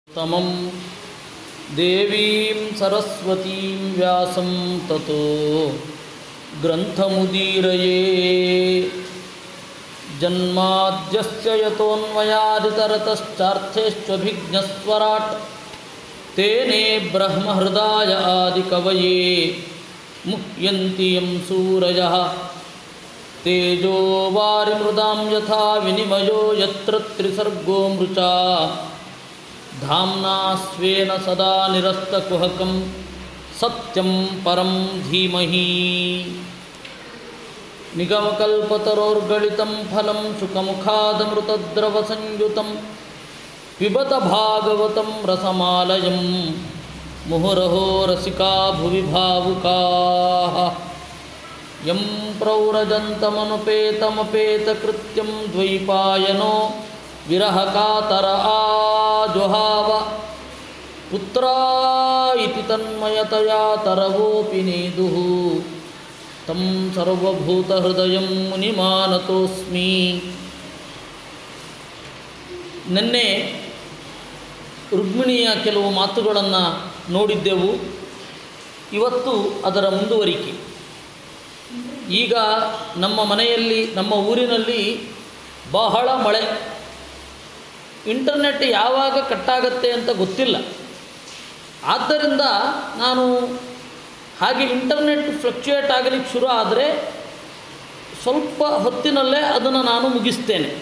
तमं देवीं सरस्वतीं व्यासं ततो ग्रन्थमुदीरये जन्माद्यस्य यतोऽन्वयादितरतश्चार्थेष्वभिज्ञस्वराट् तेने ब्रह्महृदाय आदिकवये मुह्यन्ति यं सूरयः तेजो वारिमृदां यथा विनिमयो यत्र त्रिसर्गो मृचा धाम्ना स्वेन सदा निरस्तकुहकं सत्यं परं धीमहि निगमकल्पतरोर्गलितं फलं सुखमुखादमृतद्रवसंयुतं पिबत भागवतं रसमालयं मुहुरहो रसिका भुवि भावुकाः यं प्रौरजन्तमनुपेतमपेतकृत्यं द्वैपायनो विरहकातर आजुहाव पुत्रा इति तन्मयतया तरवोऽपि नेदुः तं सर्वभूतहृदयं मुनिमानतोऽस्मि ನಿನ್ನೆ ರುಕ್ಮಿಣಿಯ ಕೆಲವು ಮಾತುಗಳನ್ನು ನೋಡಿದ್ದೆವು ಇವತ್ತು ಅದರ ಮುಂದುವರಿಕೆ ಈಗ ನಮ್ಮ ಮನೆಯಲ್ಲಿ ನಮ್ಮ ಊರಿನಲ್ಲಿ ಬಹಳ ಮಳೆ ಇಂಟರ್ನೆಟ್ ಯಾವಾಗ ಕಟ್ಟಾಗತ್ತೆ ಅಂತ ಗೊತ್ತಿಲ್ಲ ಆದ್ದರಿಂದ ನಾನು ಹಾಗೆ ಇಂಟರ್ನೆಟ್ ಫ್ಲಕ್ಚುಯೇಟ್ ಆಗಲಿಕ್ಕೆ ಶುರು ಆದರೆ ಸ್ವಲ್ಪ ಹೊತ್ತಿನಲ್ಲೇ ಅದನ್ನು ನಾನು ಮುಗಿಸ್ತೇನೆ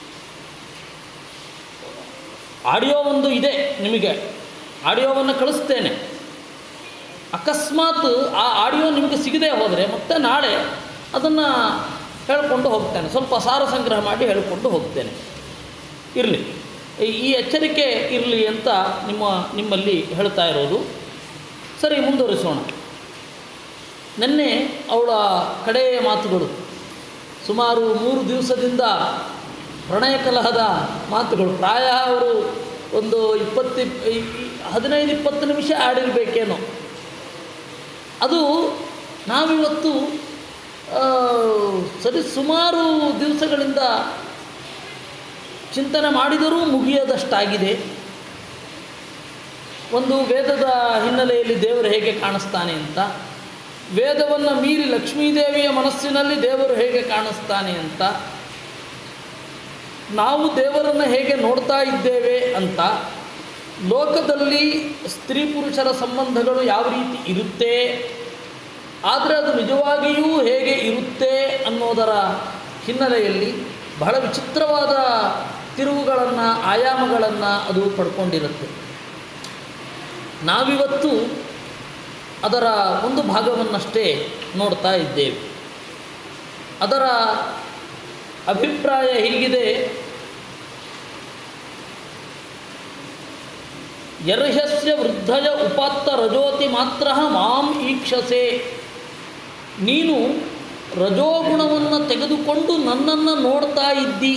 ಆಡಿಯೋ ಒಂದು ಇದೆ ನಿಮಗೆ ಆಡಿಯೋವನ್ನು ಕಳಿಸ್ತೇನೆ ಅಕಸ್ಮಾತ್ ಆ ಆಡಿಯೋ ನಿಮಗೆ ಸಿಗದೆ ಹೋದರೆ ಮತ್ತೆ ನಾಳೆ ಅದನ್ನು ಹೇಳಿಕೊಂಡು ಹೋಗ್ತೇನೆ ಸ್ವಲ್ಪ ಸಾರ ಸಂಗ್ರಹ ಮಾಡಿ ಹೇಳಿಕೊಂಡು ಹೋಗ್ತೇನೆ ಇರಲಿ ಈ ಎಚ್ಚರಿಕೆ ಇರಲಿ ಅಂತ ನಿಮ್ಮ ನಿಮ್ಮಲ್ಲಿ ಹೇಳ್ತಾ ಇರೋದು ಸರಿ ಮುಂದುವರಿಸೋಣ ನಿನ್ನೆ ಅವಳ ಕಡೆಯ ಮಾತುಗಳು ಸುಮಾರು ಮೂರು ದಿವಸದಿಂದ ಪ್ರಣಯ ಕಲಹದ ಮಾತುಗಳು ಪ್ರಾಯ ಅವರು ಒಂದು ಇಪ್ಪತ್ತು ಹದಿನೈದು ಇಪ್ಪತ್ತು ನಿಮಿಷ ಆಡಿರಬೇಕೇನೋ ಅದು ನಾವಿವತ್ತು ಸರಿ ಸುಮಾರು ದಿವಸಗಳಿಂದ ಚಿಂತನೆ ಮಾಡಿದರೂ ಮುಗಿಯದಷ್ಟಾಗಿದೆ ಒಂದು ವೇದದ ಹಿನ್ನೆಲೆಯಲ್ಲಿ ದೇವರು ಹೇಗೆ ಕಾಣಿಸ್ತಾನೆ ಅಂತ ವೇದವನ್ನು ಮೀರಿ ಲಕ್ಷ್ಮೀದೇವಿಯ ಮನಸ್ಸಿನಲ್ಲಿ ದೇವರು ಹೇಗೆ ಕಾಣಿಸ್ತಾನೆ ಅಂತ ನಾವು ದೇವರನ್ನು ಹೇಗೆ ನೋಡ್ತಾ ಇದ್ದೇವೆ ಅಂತ ಲೋಕದಲ್ಲಿ ಸ್ತ್ರೀ ಪುರುಷರ ಸಂಬಂಧಗಳು ಯಾವ ರೀತಿ ಇರುತ್ತೆ ಆದರೆ ಅದು ನಿಜವಾಗಿಯೂ ಹೇಗೆ ಇರುತ್ತೆ ಅನ್ನೋದರ ಹಿನ್ನೆಲೆಯಲ್ಲಿ ಬಹಳ ವಿಚಿತ್ರವಾದ ತಿರುವುಗಳನ್ನು ಆಯಾಮಗಳನ್ನು ಅದು ಪಡ್ಕೊಂಡಿರುತ್ತೆ ನಾವಿವತ್ತು ಅದರ ಒಂದು ಭಾಗವನ್ನಷ್ಟೇ ನೋಡ್ತಾ ಇದ್ದೇವೆ ಅದರ ಅಭಿಪ್ರಾಯ ಹೀಗಿದೆ ಯರ್ಹಸ್ಯ ವೃದ್ಧಯ ಉಪಾತ್ತ ರಜೋತಿ ಮಾತ್ರ ಮಾಂ ಈಕ್ಷಸೆ ನೀನು ರಜೋಗುಣವನ್ನು ತೆಗೆದುಕೊಂಡು ನನ್ನನ್ನು ನೋಡ್ತಾ ಇದ್ದಿ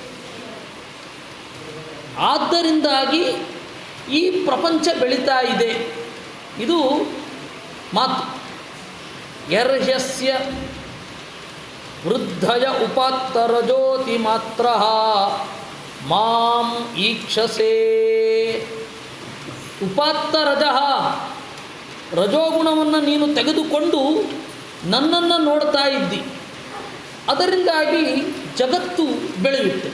ಆದ್ದರಿಂದಾಗಿ ಈ ಪ್ರಪಂಚ ಬೆಳೀತಾ ಇದೆ ಇದು ಮಾತು ಯರ್ಹಸ್ಯ ವೃದ್ಧಯ ಉಪಾತ್ತರಜೋತಿ ಮಾತ್ರ ಮಾಂ ಈಕ್ಷಸೆ ಉಪಾತ್ತರಜ ರಜೋಗುಣವನ್ನು ನೀನು ತೆಗೆದುಕೊಂಡು ನನ್ನನ್ನು ನೋಡ್ತಾ ಇದ್ದಿ ಅದರಿಂದಾಗಿ ಜಗತ್ತು ಬೆಳೆಯುತ್ತೆ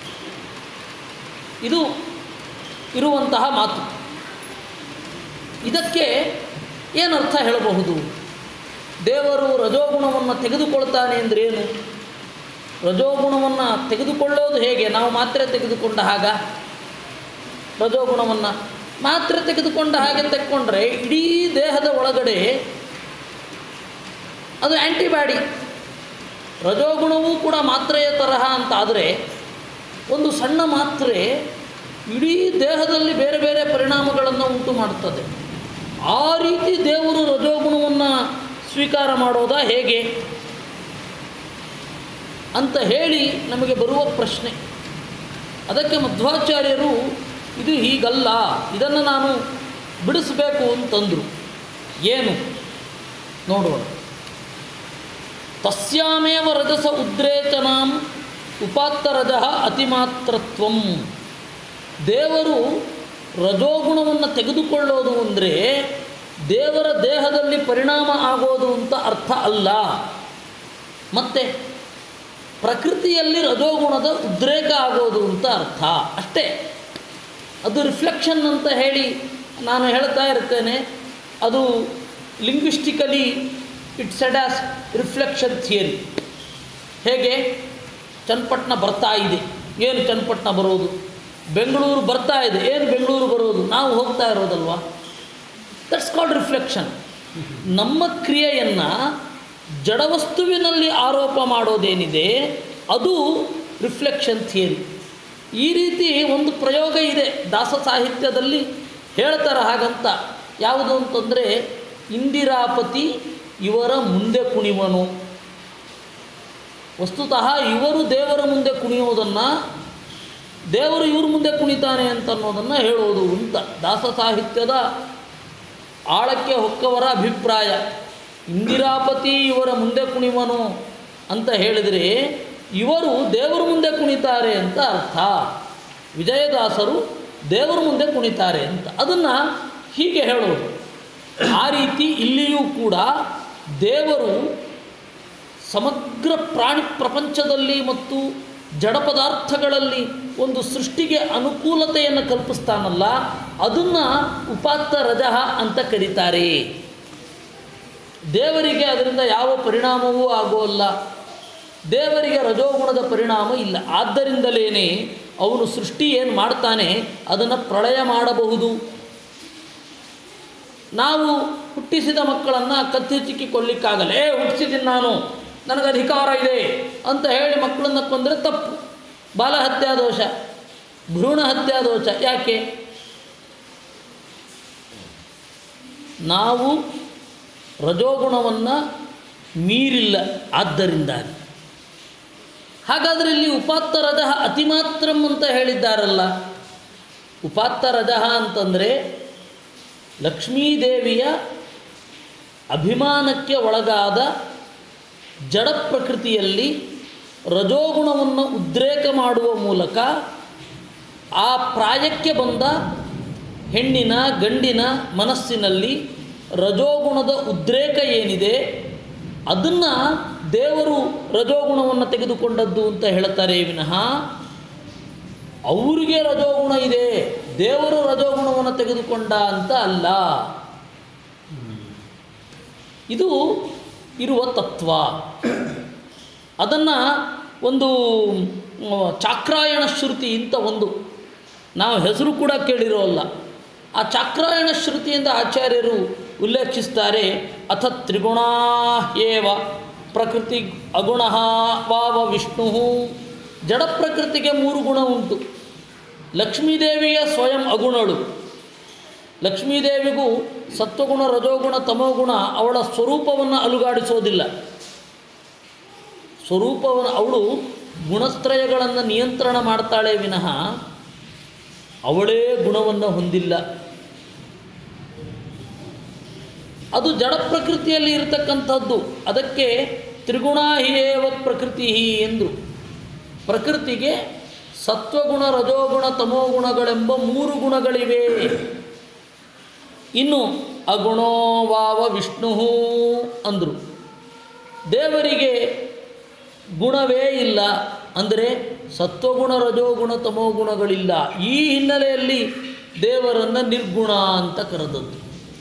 ಇದು ಇರುವಂತಹ ಮಾತು ಇದಕ್ಕೆ ಏನರ್ಥ ಹೇಳಬಹುದು ದೇವರು ರಜೋಗುಣವನ್ನು ತೆಗೆದುಕೊಳ್ತಾನೆ ಅಂದ್ರೇನು ರಜೋಗುಣವನ್ನು ತೆಗೆದುಕೊಳ್ಳೋದು ಹೇಗೆ ನಾವು ಮಾತ್ರೆ ತೆಗೆದುಕೊಂಡ ಹಾಗ ರಜೋಗುಣವನ್ನು ಮಾತ್ರೆ ತೆಗೆದುಕೊಂಡ ಹಾಗೆ ತೆಕ್ಕೊಂಡ್ರೆ ಇಡೀ ದೇಹದ ಒಳಗಡೆ ಅದು ಆ್ಯಂಟಿಬಾಡಿ ರಜೋಗುಣವೂ ಕೂಡ ಮಾತ್ರೆಯ ತರಹ ಅಂತ ಆದರೆ ಒಂದು ಸಣ್ಣ ಮಾತ್ರೆ ಇಡೀ ದೇಹದಲ್ಲಿ ಬೇರೆ ಬೇರೆ ಪರಿಣಾಮಗಳನ್ನು ಉಂಟು ಮಾಡುತ್ತದೆ ಆ ರೀತಿ ದೇವರು ರಜೋಗುಣವನ್ನು ಸ್ವೀಕಾರ ಮಾಡೋದಾ ಹೇಗೆ ಅಂತ ಹೇಳಿ ನಮಗೆ ಬರುವ ಪ್ರಶ್ನೆ ಅದಕ್ಕೆ ಮಧ್ವಾಚಾರ್ಯರು ಇದು ಹೀಗಲ್ಲ ಇದನ್ನು ನಾನು ಬಿಡಿಸಬೇಕು ಅಂತಂದರು ಏನು ನೋಡೋಣ ತಸ್ಯಾಮೇವ ರಜಸ ಉದ್ರೇಚನಾಂ ಉಪಾತ್ತರಜ ಅತಿಮಾತ್ರತ್ವಂ ದೇವರು ರಜೋಗುಣವನ್ನು ತೆಗೆದುಕೊಳ್ಳೋದು ಅಂದರೆ ದೇವರ ದೇಹದಲ್ಲಿ ಪರಿಣಾಮ ಆಗೋದು ಅಂತ ಅರ್ಥ ಅಲ್ಲ ಮತ್ತು ಪ್ರಕೃತಿಯಲ್ಲಿ ರಜೋಗುಣದ ಉದ್ರೇಕ ಆಗೋದು ಅಂತ ಅರ್ಥ ಅಷ್ಟೇ ಅದು ರಿಫ್ಲೆಕ್ಷನ್ ಅಂತ ಹೇಳಿ ನಾನು ಹೇಳ್ತಾ ಇರ್ತೇನೆ ಅದು linguistically it's said as reflection theory ಹೇಗೆ ಚನ್ನಪಟ್ಟಣ ಬರ್ತಾ ಇದೆ ಏನು ಚನ್ನಪಟ್ಟಣ ಬರೋದು ಬೆಂಗಳೂರು ಬರ್ತಾ ಇದೆ ಏನು ಬೆಂಗಳೂರು ಬರೋದು ನಾವು ಹೋಗ್ತಾ ಇರೋದಲ್ವಾ ದಟ್ಸ್ ಕಾಲ್ಡ್ ರಿಫ್ಲೆಕ್ಷನ್ ನಮ್ಮ ಕ್ರಿಯೆಯನ್ನು ಜಡವಸ್ತುವಿನಲ್ಲಿ ಆರೋಪ ಮಾಡೋದೇನಿದೆ ಅದು ರಿಫ್ಲೆಕ್ಷನ್ ಥಿಯರಿ ಈ ರೀತಿ ಒಂದು ಪ್ರಯೋಗ ಇದೆ ದಾಸ ಸಾಹಿತ್ಯದಲ್ಲಿ ಹೇಳ್ತಾರೆ ಹಾಗಂತ ಯಾವುದು ಅಂತಂದರೆ ಇಂದಿರಾಪತಿ ಇವರ ಮುಂದೆ ಕುಣಿವನು ವಸ್ತುತಃ ಇವರು ದೇವರ ಮುಂದೆ ಕುಣಿಯೋದನ್ನು ದೇವರು ಇವ್ರ ಮುಂದೆ ಕುಣಿತಾನೆ ಅಂತ ಅನ್ನೋದನ್ನು ಹೇಳೋದು ಅಂತ ದಾಸ ಸಾಹಿತ್ಯದ ಆಳಕ್ಕೆ ಹೊಕ್ಕವರ ಅಭಿಪ್ರಾಯ ಇಂದಿರಾಪತಿ ಇವರ ಮುಂದೆ ಕುಣಿವನು ಅಂತ ಹೇಳಿದರೆ ಇವರು ದೇವರ ಮುಂದೆ ಕುಣಿತಾರೆ ಅಂತ ಅರ್ಥ ವಿಜಯದಾಸರು ದೇವರ ಮುಂದೆ ಕುಣಿತಾರೆ ಅಂತ ಅದನ್ನು ಹೀಗೆ ಹೇಳೋದು ಆ ರೀತಿ ಇಲ್ಲಿಯೂ ಕೂಡ ದೇವರು ಸಮಗ್ರ ಪ್ರಾಣಿ ಪ್ರಪಂಚದಲ್ಲಿ ಮತ್ತು ಜಡ ಪದಾರ್ಥಗಳಲ್ಲಿ ಒಂದು ಸೃಷ್ಟಿಗೆ ಅನುಕೂಲತೆಯನ್ನು ಕಲ್ಪಿಸ್ತಾನಲ್ಲ ಅದನ್ನು ಉಪಾತ್ತ ರಜಃ ಅಂತ ಕರೀತಾರೆ ದೇವರಿಗೆ ಅದರಿಂದ ಯಾವ ಪರಿಣಾಮವೂ ಆಗೋಲ್ಲ ದೇವರಿಗೆ ರಜೋಗುಣದ ಪರಿಣಾಮ ಇಲ್ಲ ಆದ್ದರಿಂದಲೇ ಅವನು ಸೃಷ್ಟಿ ಏನು ಮಾಡ್ತಾನೆ ಅದನ್ನು ಪ್ರಳಯ ಮಾಡಬಹುದು ನಾವು ಹುಟ್ಟಿಸಿದ ಮಕ್ಕಳನ್ನು ಕತ್ತಿಚಿಕ್ಕಿ ಕೊಲ್ಲಿಕ್ಕಾಗಲ್ಲ ಏ ಹುಟ್ಟಿಸಿದ್ದೀನಿ ನಾನು ನನಗೆ ಅಧಿಕಾರ ಇದೆ ಅಂತ ಹೇಳಿ ಮಕ್ಕಳನ್ನು ಕೊಂದರೆ ತಪ್ಪು ಬಾಲಹತ್ಯಾ ದೋಷ ಭ್ರೂಣ ಹತ್ಯಾ ದೋಷ ಯಾಕೆ ನಾವು ರಜೋಗುಣವನ್ನು ಮೀರಿಲ್ಲ ಆದ್ದರಿಂದಾಗಿ ಹಾಗಾದರೆ ಇಲ್ಲಿ ಉಪಾತ್ತ ರಜಃ ಅತಿಮಾತ್ರಂ ಅಂತ ಹೇಳಿದ್ದಾರಲ್ಲ ಉಪಾತ್ತ ರಜಃ ಅಂತಂದರೆ ಲಕ್ಷ್ಮೀದೇವಿಯ ಅಭಿಮಾನಕ್ಕೆ ಒಳಗಾದ ಜಡ ಪ್ರಕೃತಿಯಲ್ಲಿ ರಜೋಗುಣವನ್ನು ಉದ್ರೇಕ ಮಾಡುವ ಮೂಲಕ ಆ ಪ್ರಾಯಕ್ಕೆ ಬಂದ ಹೆಣ್ಣಿನ ಗಂಡಿನ ಮನಸ್ಸಿನಲ್ಲಿ ರಜೋಗುಣದ ಉದ್ರೇಕ ಏನಿದೆ ಅದನ್ನು ದೇವರು ರಜೋಗುಣವನ್ನು ತೆಗೆದುಕೊಂಡದ್ದು ಅಂತ ಹೇಳ್ತಾರೆ ವಿನಃ ಅವರಿಗೆ ರಜೋಗುಣ ಇದೆ ದೇವರು ರಜೋಗುಣವನ್ನು ತೆಗೆದುಕೊಂಡ ಅಂತ ಅಲ್ಲ ಇದು ಇರುವ ತತ್ವ ಅದನ್ನು ಒಂದು ಮ್, ಚಾಕ್ರಾಯಣ ಶ್ರುತಿ ಅಂತ ಒಂದು ನಾವು ಹೆಸರು ಕೂಡ ಕೇಳಿರೋಲ್ಲ ಆ ಚಾಕ್ರಾಯಣ ಶ್ರುತಿಯಿಂದ ಆಚಾರ್ಯರು ಉಲ್ಲೇಖಿಸ್ತಾರೆ ಅಥ ತ್ರಿಗುಣಾ ಏವ ಪ್ರಕೃತಿ ಅಗುಣ ವಾವ ವಿಷ್ಣು ಜಡ ಪ್ರಕೃತಿಗೆ ಮೂರು ಗುಣ ಉಂಟು ಲಕ್ಷ್ಮೀದೇವಿಯ ಸ್ವಯಂ ಅಗುಣಳು ಲಕ್ಷ್ಮೀದೇವಿಗೂ ಸತ್ವಗುಣ ರಜೋಗುಣ ತಮೋಗುಣ ಅವಳ ಸ್ವರೂಪವನ್ನು ಅಲುಗಾಡಿಸೋದಿಲ್ಲ ಸ್ವರೂಪವನ್ನು ಅವಳು ಗುಣತ್ರಯಗಳನ್ನು ನಿಯಂತ್ರಣ ಮಾಡ್ತಾಳೆ ವಿನಃ ಅವಳೇ ಗುಣವನ್ನು ಹೊಂದಿಲ್ಲ ಅದು ಜಡ ಪ್ರಕೃತಿಯಲ್ಲಿ ಇರತಕ್ಕಂಥದ್ದು ಅದಕ್ಕೆ ತ್ರಿಗುಣ ಹಿಯೇವ ಪ್ರಕೃತಿ ಎಂದರು ಪ್ರಕೃತಿಗೆ ಸತ್ವಗುಣ ರಜೋಗುಣ ತಮೋಗುಣಗಳೆಂಬ ಮೂರು ಗುಣಗಳಿವೆ ಇನ್ನು ಅಗುಣೋ ವಾವ ವಿಷ್ಣು ಅಂದರು ದೇವರಿಗೆ ಗುಣವೇ ಇಲ್ಲ ಅಂದರೆ ಸತ್ವಗುಣ ರಜೋಗುಣ ತಮೋಗುಣಗಳಿಲ್ಲ ಈ ಹಿನ್ನೆಲೆಯಲ್ಲಿ ದೇವರನ್ನು ನಿರ್ಗುಣ ಅಂತ ಕರೆದದ್ದು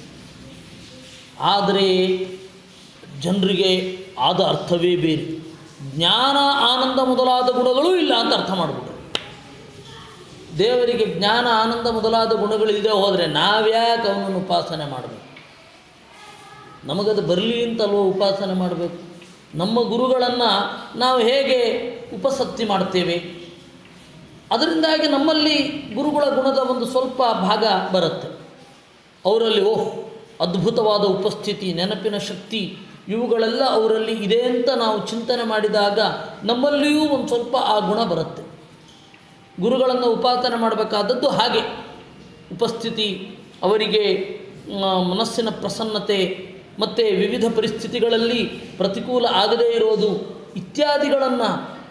ಆದರೆ ಜನರಿಗೆ ಆದ ಅರ್ಥವೇ ಬೇರೆ ಜ್ಞಾನ ಆನಂದ ಮೊದಲಾದ ಗುಣಗಳೂ ಇಲ್ಲ ಅಂತ ಅರ್ಥ ಮಾಡಿಬಿಟ್ರು ದೇವರಿಗೆ ಜ್ಞಾನ ಆನಂದ ಮೊದಲಾದ ಗುಣಗಳಿಲ್ಲದೆ ಹೋದರೆ ನಾವ್ಯಾಕೆ ಅವನನ್ನು ಉಪಾಸನೆ ಮಾಡಬೇಕು ನಮಗದು ಬರಲಿ ಅಂತಲ್ವೋ ಉಪಾಸನೆ ಮಾಡಬೇಕು ನಮ್ಮ ಗುರುಗಳನ್ನು ನಾವು ಹೇಗೆ ಉಪಸತ್ತಿ ಮಾಡ್ತೇವೆ ಅದರಿಂದಾಗಿ ನಮ್ಮಲ್ಲಿ ಗುರುಗಳ ಗುಣದ ಒಂದು ಸ್ವಲ್ಪ ಭಾಗ ಬರುತ್ತೆ ಅವರಲ್ಲಿ ಓಹ್ ಅದ್ಭುತವಾದ ಉಪಸ್ಥಿತಿ ನೆನಪಿನ ಶಕ್ತಿ ಇವುಗಳೆಲ್ಲ ಅವರಲ್ಲಿ ಇದೆ ಅಂತ ನಾವು ಚಿಂತನೆ ಮಾಡಿದಾಗ ನಮ್ಮಲ್ಲಿಯೂ ಒಂದು ಸ್ವಲ್ಪ ಆ ಗುಣ ಬರುತ್ತೆ ಗುರುಗಳನ್ನು ಉಪಾಸನೆ ಮಾಡಬೇಕಾದದ್ದು ಹಾಗೆ ಉಪಸ್ಥಿತಿ ಅವರಿಗೆ ಆ, ಮನಸ್ಸಿನ ಪ್ರಸನ್ನತೆ ಮತ್ತು ವಿವಿಧ ಪರಿಸ್ಥಿತಿಗಳಲ್ಲಿ ಪ್ರತಿಕೂಲ ಆಗದೇ ಇರೋದು ಇತ್ಯಾದಿಗಳನ್ನು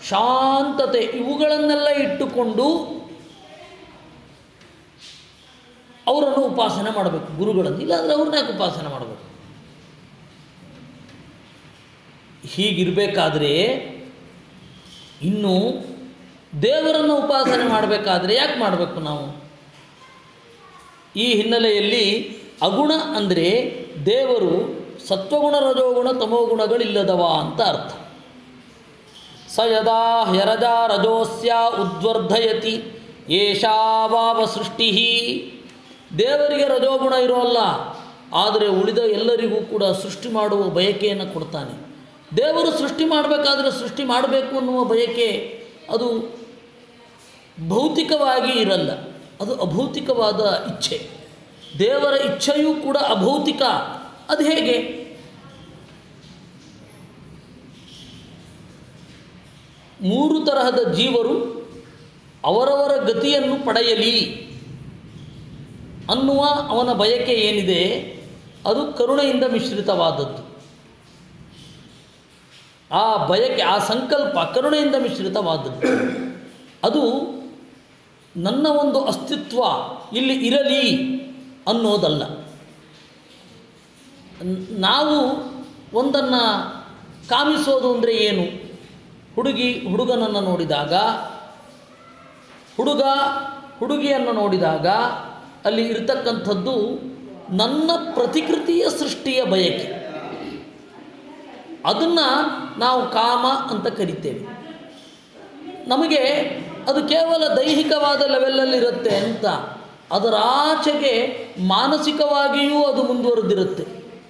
ಶಾಂತತೆ ಇವುಗಳನ್ನೆಲ್ಲ ಇಟ್ಟುಕೊಂಡು ಅವರನ್ನು ಉಪಾಸನೆ ಮಾಡಬೇಕು ಗುರುಗಳನ್ನು ಇಲ್ಲಾಂದರೆ ಅವ್ರನ್ನ ಯಾಕೆ ಉಪಾಸನೆ ಮಾಡಬೇಕು ಹೀಗಿರಬೇಕಾದ್ರೆ ಇನ್ನು ದೇವರನ್ನು ಉಪಾಸನೆ ಮಾಡಬೇಕಾದ್ರೆ ಯಾಕೆ ಮಾಡಬೇಕು ನಾವು ಈ ಹಿನ್ನೆಲೆಯಲ್ಲಿ ಅಗುಣ ಅಂದರೆ ದೇವರು ಸತ್ವಗುಣ ರಜೋಗುಣ ತಮೋಗುಣಗಳಿಲ್ಲದವ ಅಂತ ಅರ್ಥ ಸ ಯದಾ ಹ್ಯರಜ ರಜೋಸ್ಯ ಉದ್ವರ್ಧಯತಿ ಏಷಾವಾವ ಸೃಷ್ಟಿ ದೇವರಿಗೆ ರಜೋಗುಣ ಇರೋಲ್ಲ ಆದರೆ ಉಳಿದ ಎಲ್ಲರಿಗೂ ಕೂಡ ಸೃಷ್ಟಿ ಮಾಡುವ ಬಯಕೆಯನ್ನು ಕೊಡ್ತಾನೆ ದೇವರು ಸೃಷ್ಟಿ ಮಾಡಬೇಕಾದ್ರೆ ಸೃಷ್ಟಿ ಮಾಡಬೇಕು ಅನ್ನುವ ಬಯಕೆ ಅದು ಭೌತಿಕವಾಗಿ ಇರಲ್ಲ ಅದು ಅಭೌತಿಕವಾದ ಇಚ್ಛೆ ದೇವರ ಇಚ್ಛೆಯೂ ಕೂಡ ಅಭೌತಿಕ ಅದು ಹೇಗೆ ಮೂರು ತರಹದ ಜೀವರು ಅವರವರ ಗತಿಯನ್ನು ಪಡೆಯಲಿ ಅನ್ನುವ ಅವನ ಬಯಕೆ ಏನಿದೆ ಅದು ಕರುಣೆಯಿಂದ ಮಿಶ್ರಿತವಾದದ್ದು ಆ ಬಯಕೆ ಆ ಸಂಕಲ್ಪ ಕರುಣೆಯಿಂದ ಮಿಶ್ರಿತವಾದದ್ದು ಅದು ನನ್ನ ಒಂದು ಅಸ್ತಿತ್ವ ಇಲ್ಲಿ ಇರಲಿ ಅನ್ನೋದಲ್ಲ ನ್- ನಾವು ಒಂದನ್ನು ಕಾಮಿಸೋದು ಅಂದರೆ ಏನು ಹುಡುಗಿ ಹುಡುಗನನ್ನು ನೋಡಿದಾಗ ಹುಡುಗ ಹುಡುಗಿಯನ್ನು ನೋಡಿದಾಗ ಅಲ್ಲಿ ಇರತಕ್ಕಂಥದ್ದು ನನ್ನ ಪ್ರತಿಕೃತಿಯ ಸೃಷ್ಟಿಯ ಬಯಕೆ ಅದನ್ನು ನಾವು ಕಾಮ ಅಂತ ಕರಿತೇವೆ ನಮಗೆ ಅದು ಕೇವಲ ದೈಹಿಕವಾದ ಲೆವೆಲಲ್ಲಿರುತ್ತೆ ಅಂತ ಅದರ ಆಚೆಗೆ ಮಾನಸಿಕವಾಗಿಯೂ ಅದು ಮುಂದುವರೆದಿರುತ್ತೆ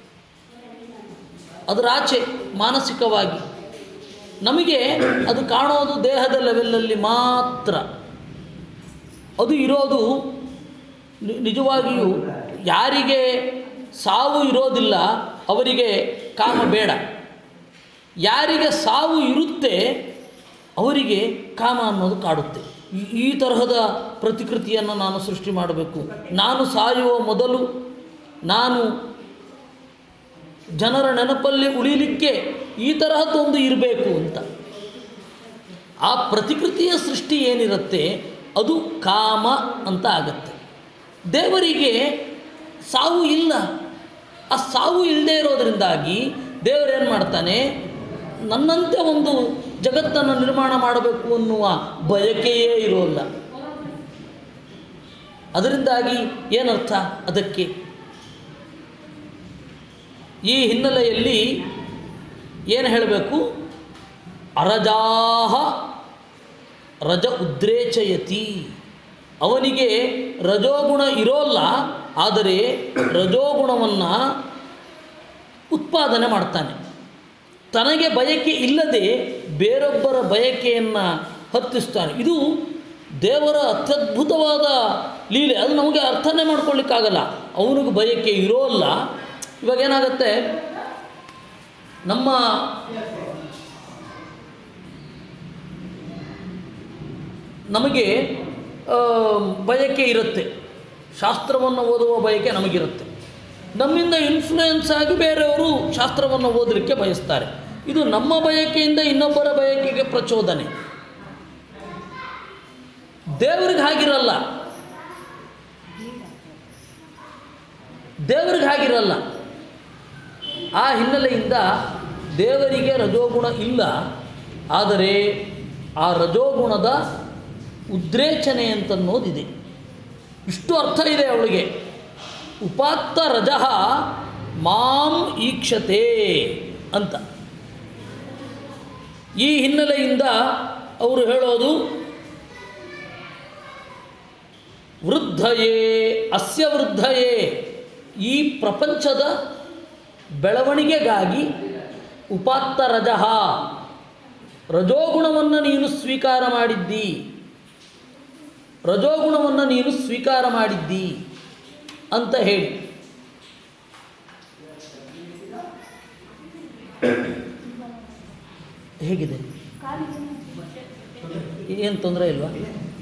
ಅದರ ಆಚೆ ಮಾನಸಿಕವಾಗಿ ನಮಗೆ ಅದು ಕಾಣೋದು ದೇಹದ ಲೆವೆಲಲ್ಲಿ ಮಾತ್ರ ಅದು ಇರೋದು ನಿ- ನಿಜವಾಗಿಯೂ ಯಾರಿಗೆ ಸಾವು ಇರೋದಿಲ್ಲ ಅವರಿಗೆ ಕಾಮ ಬೇಡ ಯಾರಿಗೆ ಸಾವು ಇರುತ್ತೆ ಅವರಿಗೆ ಕಾಮ ಅನ್ನೋದು ಕಾಡುತ್ತೆ ಈ- ಈ ತರಹದ ಪ್ರತಿಕೃತಿಯನ್ನು ನಾನು ಸೃಷ್ಟಿ ಮಾಡಬೇಕು ನಾನು ಸಾಯುವ ಮೊದಲು ನಾನು ಜನರ ನೆನಪಲ್ಲಿ ಉಳಿಲಿಕ್ಕೆ ಈ ತರಹದ್ದೊಂದು ಇರಬೇಕು ಅಂತ ಆ ಪ್ರತಿಕೃತಿಯ ಸೃಷ್ಟಿ ಏನಿರುತ್ತೆ ಅದು ಕಾಮ ಅಂತ ಆಗತ್ತೆ ದೇವರಿಗೆ ಸಾವು ಇಲ್ಲ ಆ ಸಾವು ಇಲ್ಲದೆ ಇರೋದರಿಂದಾಗಿ ದೇವರೇನು ಮಾಡ್ತಾನೆ ನನ್ನಂತೆ ಒಂದು ಜಗತ್ತನ್ನು ನಿರ್ಮಾಣ ಮಾಡಬೇಕು ಅನ್ನುವ ಬಯಕೆಯೇ ಇರೋಲ್ಲ ಅದರಿಂದಾಗಿ ಏನರ್ಥ ಅದಕ್ಕೆ ಈ ಹಿನ್ನೆಲೆಯಲ್ಲಿ ಏನು ಹೇಳಬೇಕು ಅರಜಾಹ ರಜ ಉದ್ರೇಚಯತಿ ಅವನಿಗೆ ರಜೋಗುಣ ಇರೋಲ್ಲ ಆದರೆ ರಜೋಗುಣವನ್ನು ಉತ್ಪಾದನೆ ಮಾಡ್ತಾನೆ ತನಗೆ ಬಯಕೆ ಇಲ್ಲದೆ ಬೇರೊಬ್ಬರ ಬಯಕೆಯನ್ನು ಹತ್ತಿಸ್ತಾನೆ ಇದು ದೇವರ ಅತ್ಯದ್ಭುತವಾದ ಲೀಲೆ ಅದು ನಮಗೆ ಅರ್ಥನೇ ಮಾಡ್ಕೊಳ್ಳಿಕ್ಕಾಗಲ್ಲ ಅವನಿಗೆ ಬಯಕೆ ಇರೋಲ್ಲ ಇವಾಗ ಏನಾಗುತ್ತೆ ನಮ್ಮ ನಮಗೆ ಆ, ಬಯಕೆ ಇರುತ್ತೆ ಶಾಸ್ತ್ರವನ್ನು ಓದುವ ಬಯಕೆ ನಮಗಿರುತ್ತೆ ನಮ್ಮಿಂದ ಇನ್ಫ್ಲೂಯೆನ್ಸ್ ಆಗಿ ಬೇರೆಯವರು ಶಾಸ್ತ್ರವನ್ನು ಓದಲಿಕ್ಕೆ ಬಯಸ್ತಾರೆ ಇದು ನಮ್ಮ ಬಯಕೆಯಿಂದ ಇನ್ನೊಬ್ಬರ ಬಯಕೆಗೆ ಪ್ರಚೋದನೆ ದೇವರಿಗೆ ಹಾಗಿರಲ್ಲ ದೇವರಿಗೆ ಹಾಗಿರಲ್ಲ ಆ ಹಿನ್ನೆಲೆಯಿಂದ ದೇವರಿಗೆ ರಜೋಗುಣ ಇಲ್ಲ ಆದರೆ ಆ ರಜೋಗುಣದ ಉದ್ರೇಚನೆ ಅಂತನ್ನೋದಿದೆ ಇಷ್ಟು ಅರ್ಥ ಇದೆ ಅವಳಿಗೆ ಉಪಾತ್ತ ರಜಃ ಮಾಂ ಈಕ್ಷತೆ ಅಂತ ಈ ಹಿನ್ನೆಲೆಯಿಂದ ಅವರು ಹೇಳೋದು ವೃದ್ಧಯೇ ಅಸ್ಯ ವೃದ್ಧಯೇ ಈ ಪ್ರಪಂಚದ ಬೆಳವಣಿಗೆಗಾಗಿ ಉಪಾತ್ತ ರಜಃ ರಜೋಗುಣವನ್ನು ನೀನು ಸ್ವೀಕಾರ ಮಾಡಿದ್ದಿ ರಜೋಗುಣವನ್ನು ನೀನು ಸ್ವೀಕಾರ ಮಾಡಿದ್ದಿ ಅಂತ ಹೇಳಿ ಹೇಗಿದೆ ಏನು ತೊಂದರೆ ಇಲ್ವಾ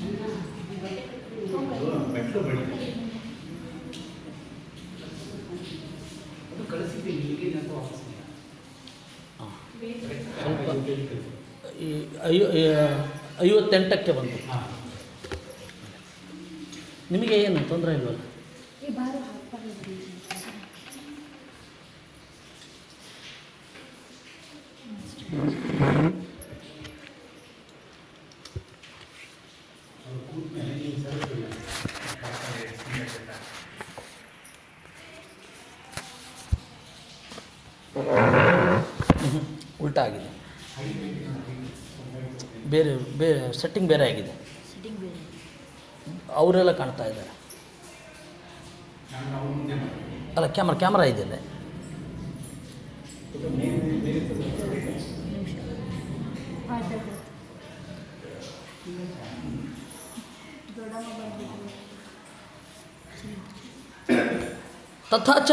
ಹಾಂ. ಸ್ವಲ್ಪ ಈ ಐವ ಐವತ್ತೆಂಟಕ್ಕೆ ಬಂತು ನಿಮಗೆ ಏನು ತೊಂದರೆ ಇಲ್ವಲ್ಲ ಬಾರು ಹಾಕ್ಬಾರ್ದು ಉಲ್ಟಾ ಆಗಿದೆ ಬೇರೆ ಬೇರೆ ಸೆಟ್ಟಿಂಗ್ ಬೇರೆ ಆಗಿದೆ ಸಿಟ್ಟಿಂಗ್ ಬೇರೆ ಅವರೆಲ್ಲ ಕಾಣ್ತಾ ಇದ್ದಾರೆ ಅಲ್ಲ ಕ್ಯಾಮ್ರಾ ಕ್ಯಾಮ್ರಾ ಇದೆಯಲ್ಲ ಆಯ್ತು ಆಯ್ತು ದೊಡ್ಡಮ್ಮ ಬಂದ್ಬಿಟ್ಟು ತಥಾ ಚ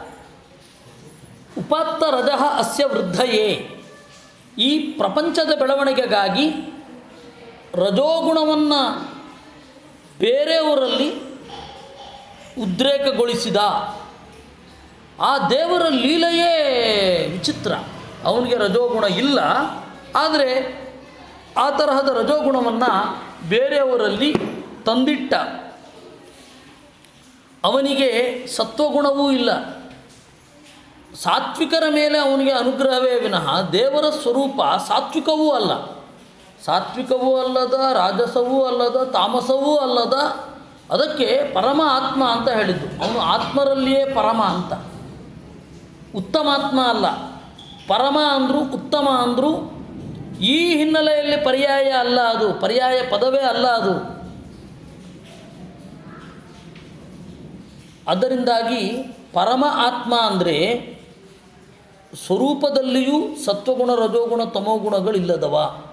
ಉಪಾತ್ತ ರಜಃ ಅಸ್ಯ ವೃದ್ಧಯೇ ಈ ಪ್ರಪಂಚದ ಬೆಳವಣಿಗೆಗಾಗಿ ರಜೋಗುಣವನ್ನು ಬೇರೆಯವರಲ್ಲಿ ಉದ್ರೇಕಗೊಳಿಸಿದ ಆ ದೇವರ ಲೀಲೆಯೇ ವಿಚಿತ್ರ ಅವನಿಗೆ ರಜೋಗುಣ ಇಲ್ಲ ಆದರೆ ಆ ತರಹದ ರಜೋಗುಣವನ್ನು ಬೇರೆಯವರಲ್ಲಿ ತಂದಿಟ್ಟ ಅವನಿಗೆ ಸತ್ವಗುಣವೂ ಇಲ್ಲ ಸಾತ್ವಿಕರ ಮೇಲೆ ಅವನಿಗೆ ಅನುಗ್ರಹವೇ ವಿನಃ ದೇವರ ಸ್ವರೂಪ ಸಾತ್ವಿಕವೂ ಅಲ್ಲ ಸಾತ್ವಿಕವೂ ಅಲ್ಲದ ರಾಜಸವೂ ಅಲ್ಲದ ತಾಮಸವೂ ಅಲ್ಲದ ಅದಕ್ಕೆ ಪರಮ ಆತ್ಮ ಅಂತ ಹೇಳಿದ್ದು ಅವನು ಆತ್ಮರಲ್ಲಿಯೇ ಪರಮ ಅಂತ ಉತ್ತಮಾತ್ಮ ಅಲ್ಲ ಪರಮ ಅಂದರು ಉತ್ತಮ ಅಂದರು ಈ ಹಿನ್ನೆಲೆಯಲ್ಲಿ ಪರ್ಯಾಯ ಅಲ್ಲ ಅದು ಪರ್ಯಾಯ ಪದವೇ ಅಲ್ಲ ಅದು ಅದರಿಂದಾಗಿ ಪರಮ ಆತ್ಮ ಅಂದರೆ ಸ್ವರೂಪದಲ್ಲಿಯೂ ಸತ್ವಗುಣ ರಜೋಗುಣ ತಮೋಗುಣಗಳಿಲ್ಲದವ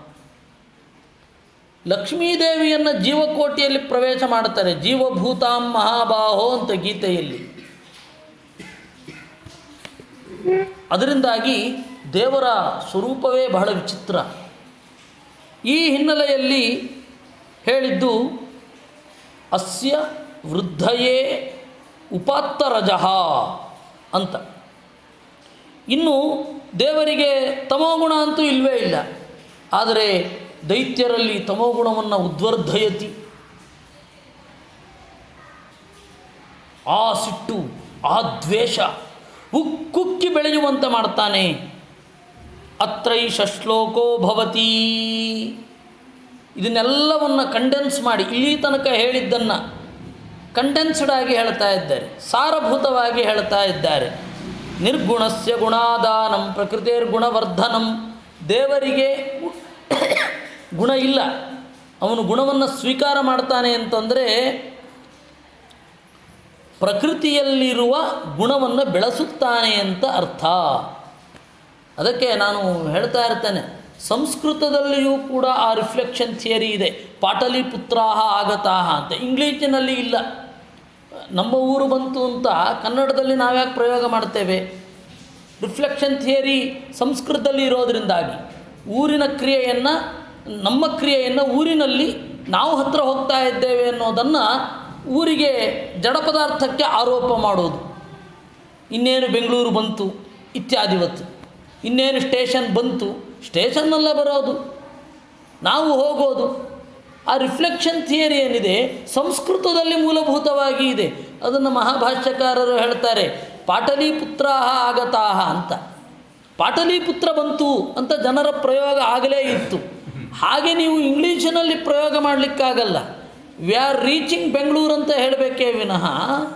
ಲಕ್ಷ್ಮೀದೇವಿಯನ್ನು ಜೀವಕೋಟಿಯಲ್ಲಿ ಪ್ರವೇಶ ಮಾಡುತ್ತಾರೆ ಜೀವಭೂತಾಂ ಮಹಾಬಾಹೋ ಅಂತ ಗೀತೆಯಲ್ಲಿ ಅದರಿಂದಾಗಿ ದೇವರ ಸ್ವರೂಪವೇ ಬಹಳ ವಿಚಿತ್ರ ಈ ಹಿನ್ನೆಲೆಯಲ್ಲಿ ಹೇಳಿದ್ದು ಅಸ್ಯ ವೃದ್ಧಯೇ ಉಪಾತ್ತ ರಜಃ ಅಂತ ಇನ್ನು ದೇವರಿಗೆ ತಮೋಗುಣ ಅಂತೂ ಇಲ್ಲವೇ ಇಲ್ಲ ಆದರೆ ದೈತ್ಯರಲ್ಲಿ ತಮೋಗುಣವನ್ನು ಉದ್ವರ್ಧಯತಿ ಆ ಸಿಟ್ಟು ಆ ದ್ವೇಷ ಉಕ್ಕುಕ್ಕಿ ಬೆಳೆಯುವಂತೆ ಮಾಡ್ತಾನೆ ಅತ್ರೈಷ ಶ್ಲೋಕೋ ಭವತಿ ಇದನ್ನೆಲ್ಲವನ್ನು ಕಂಡೆನ್ಸ್ ಮಾಡಿ ಇಲ್ಲಿ ತನಕ ಹೇಳಿದ್ದನ್ನು ಕಂಡೆನ್ಸ್ಡ್ ಆಗಿ ಹೇಳ್ತಾ ಇದ್ದಾರೆ ಸಾರಭೂತವಾಗಿ ಹೇಳ್ತಾ ಇದ್ದಾರೆ ನಿರ್ಗುಣಸ್ಯ ಗುಣಾದಾನಂ ಪ್ರಕೃತಿರ್ ಗುಣವರ್ಧನಂ ದೇವರಿಗೆ ಗುಣ ಇಲ್ಲ ಅವನು ಗುಣವನ್ನು ಸ್ವೀಕಾರ ಮಾಡ್ತಾನೆ ಅಂತಂದರೆ ಪ್ರಕೃತಿಯಲ್ಲಿರುವ ಗುಣವನ್ನು ಬೆಳೆಸುತ್ತಾನೆ ಅಂತ ಅರ್ಥ ಅದಕ್ಕೆ ನಾನು ಹೇಳ್ತಾ ಇರ್ತೇನೆ ಸಂಸ್ಕೃತದಲ್ಲಿಯೂ ಕೂಡ ಆ ರಿಫ್ಲೆಕ್ಷನ್ ಥಿಯರಿ ಇದೆ ಪಾಟಲಿ ಪುತ್ರಾಹ ಆಗತಾಹ ಅಂತ ಇಂಗ್ಲೀಷಿನಲ್ಲಿ ಇಲ್ಲ ನಮ್ಮ ಊರು ಬಂತು ಅಂತ ಕನ್ನಡದಲ್ಲಿ ನಾವ್ಯಾಕೆ ಪ್ರಯೋಗ ಮಾಡ್ತೇವೆ ರಿಫ್ಲೆಕ್ಷನ್ ಥಿಯರಿ ಸಂಸ್ಕೃತದಲ್ಲಿ ಇರೋದರಿಂದಾಗಿ ಊರಿನ ಕ್ರಿಯೆಯನ್ನು ನಮ್ಮ ಕ್ರಿಯೆಯನ್ನು ಊರಿನಲ್ಲಿ ನಾವು ಹತ್ತಿರ ಹೋಗ್ತಾ ಇದ್ದೇವೆ ಅನ್ನೋದನ್ನು ಊರಿಗೆ ಜಡ ಪದಾರ್ಥಕ್ಕೆ ಆರೋಪ ಮಾಡೋದು ಇನ್ನೇನು ಬೆಂಗಳೂರು ಬಂತು ಇತ್ಯಾದಿವತ್ತು ಇನ್ನೇನು ಸ್ಟೇಷನ್ ಬಂತು ಸ್ಟೇಷನ್ನಲ್ಲ ಬರೋದು ನಾವು ಹೋಗೋದು ಆ ರಿಫ್ಲೆಕ್ಷನ್ ಥಿಯರಿ ಏನಿದೆ ಸಂಸ್ಕೃತದಲ್ಲಿ ಮೂಲಭೂತವಾಗಿ ಇದೆ ಅದನ್ನು ಮಹಾಭಾಷ್ಯಕಾರರು ಹೇಳ್ತಾರೆ ಪಾಟಲಿಪುತ್ರಾಹ ಆಗತಾಹ ಅಂತ ಪಾಟಲಿಪುತ್ರ ಬಂತು ಅಂತ ಜನರ ಪ್ರಯೋಗ ಆಗಲೇ ಇತ್ತು ಹಾಗೆ ನೀವು ಇಂಗ್ಲೀಷಿನಲ್ಲಿ ಪ್ರಯೋಗ ಮಾಡಲಿಕ್ಕಾಗಲ್ಲ ವಿ ಆರ್ ರೀಚಿಂಗ್ ಬೆಂಗಳೂರು ಅಂತ ಹೇಳಬೇಕೇ ವಿನಃ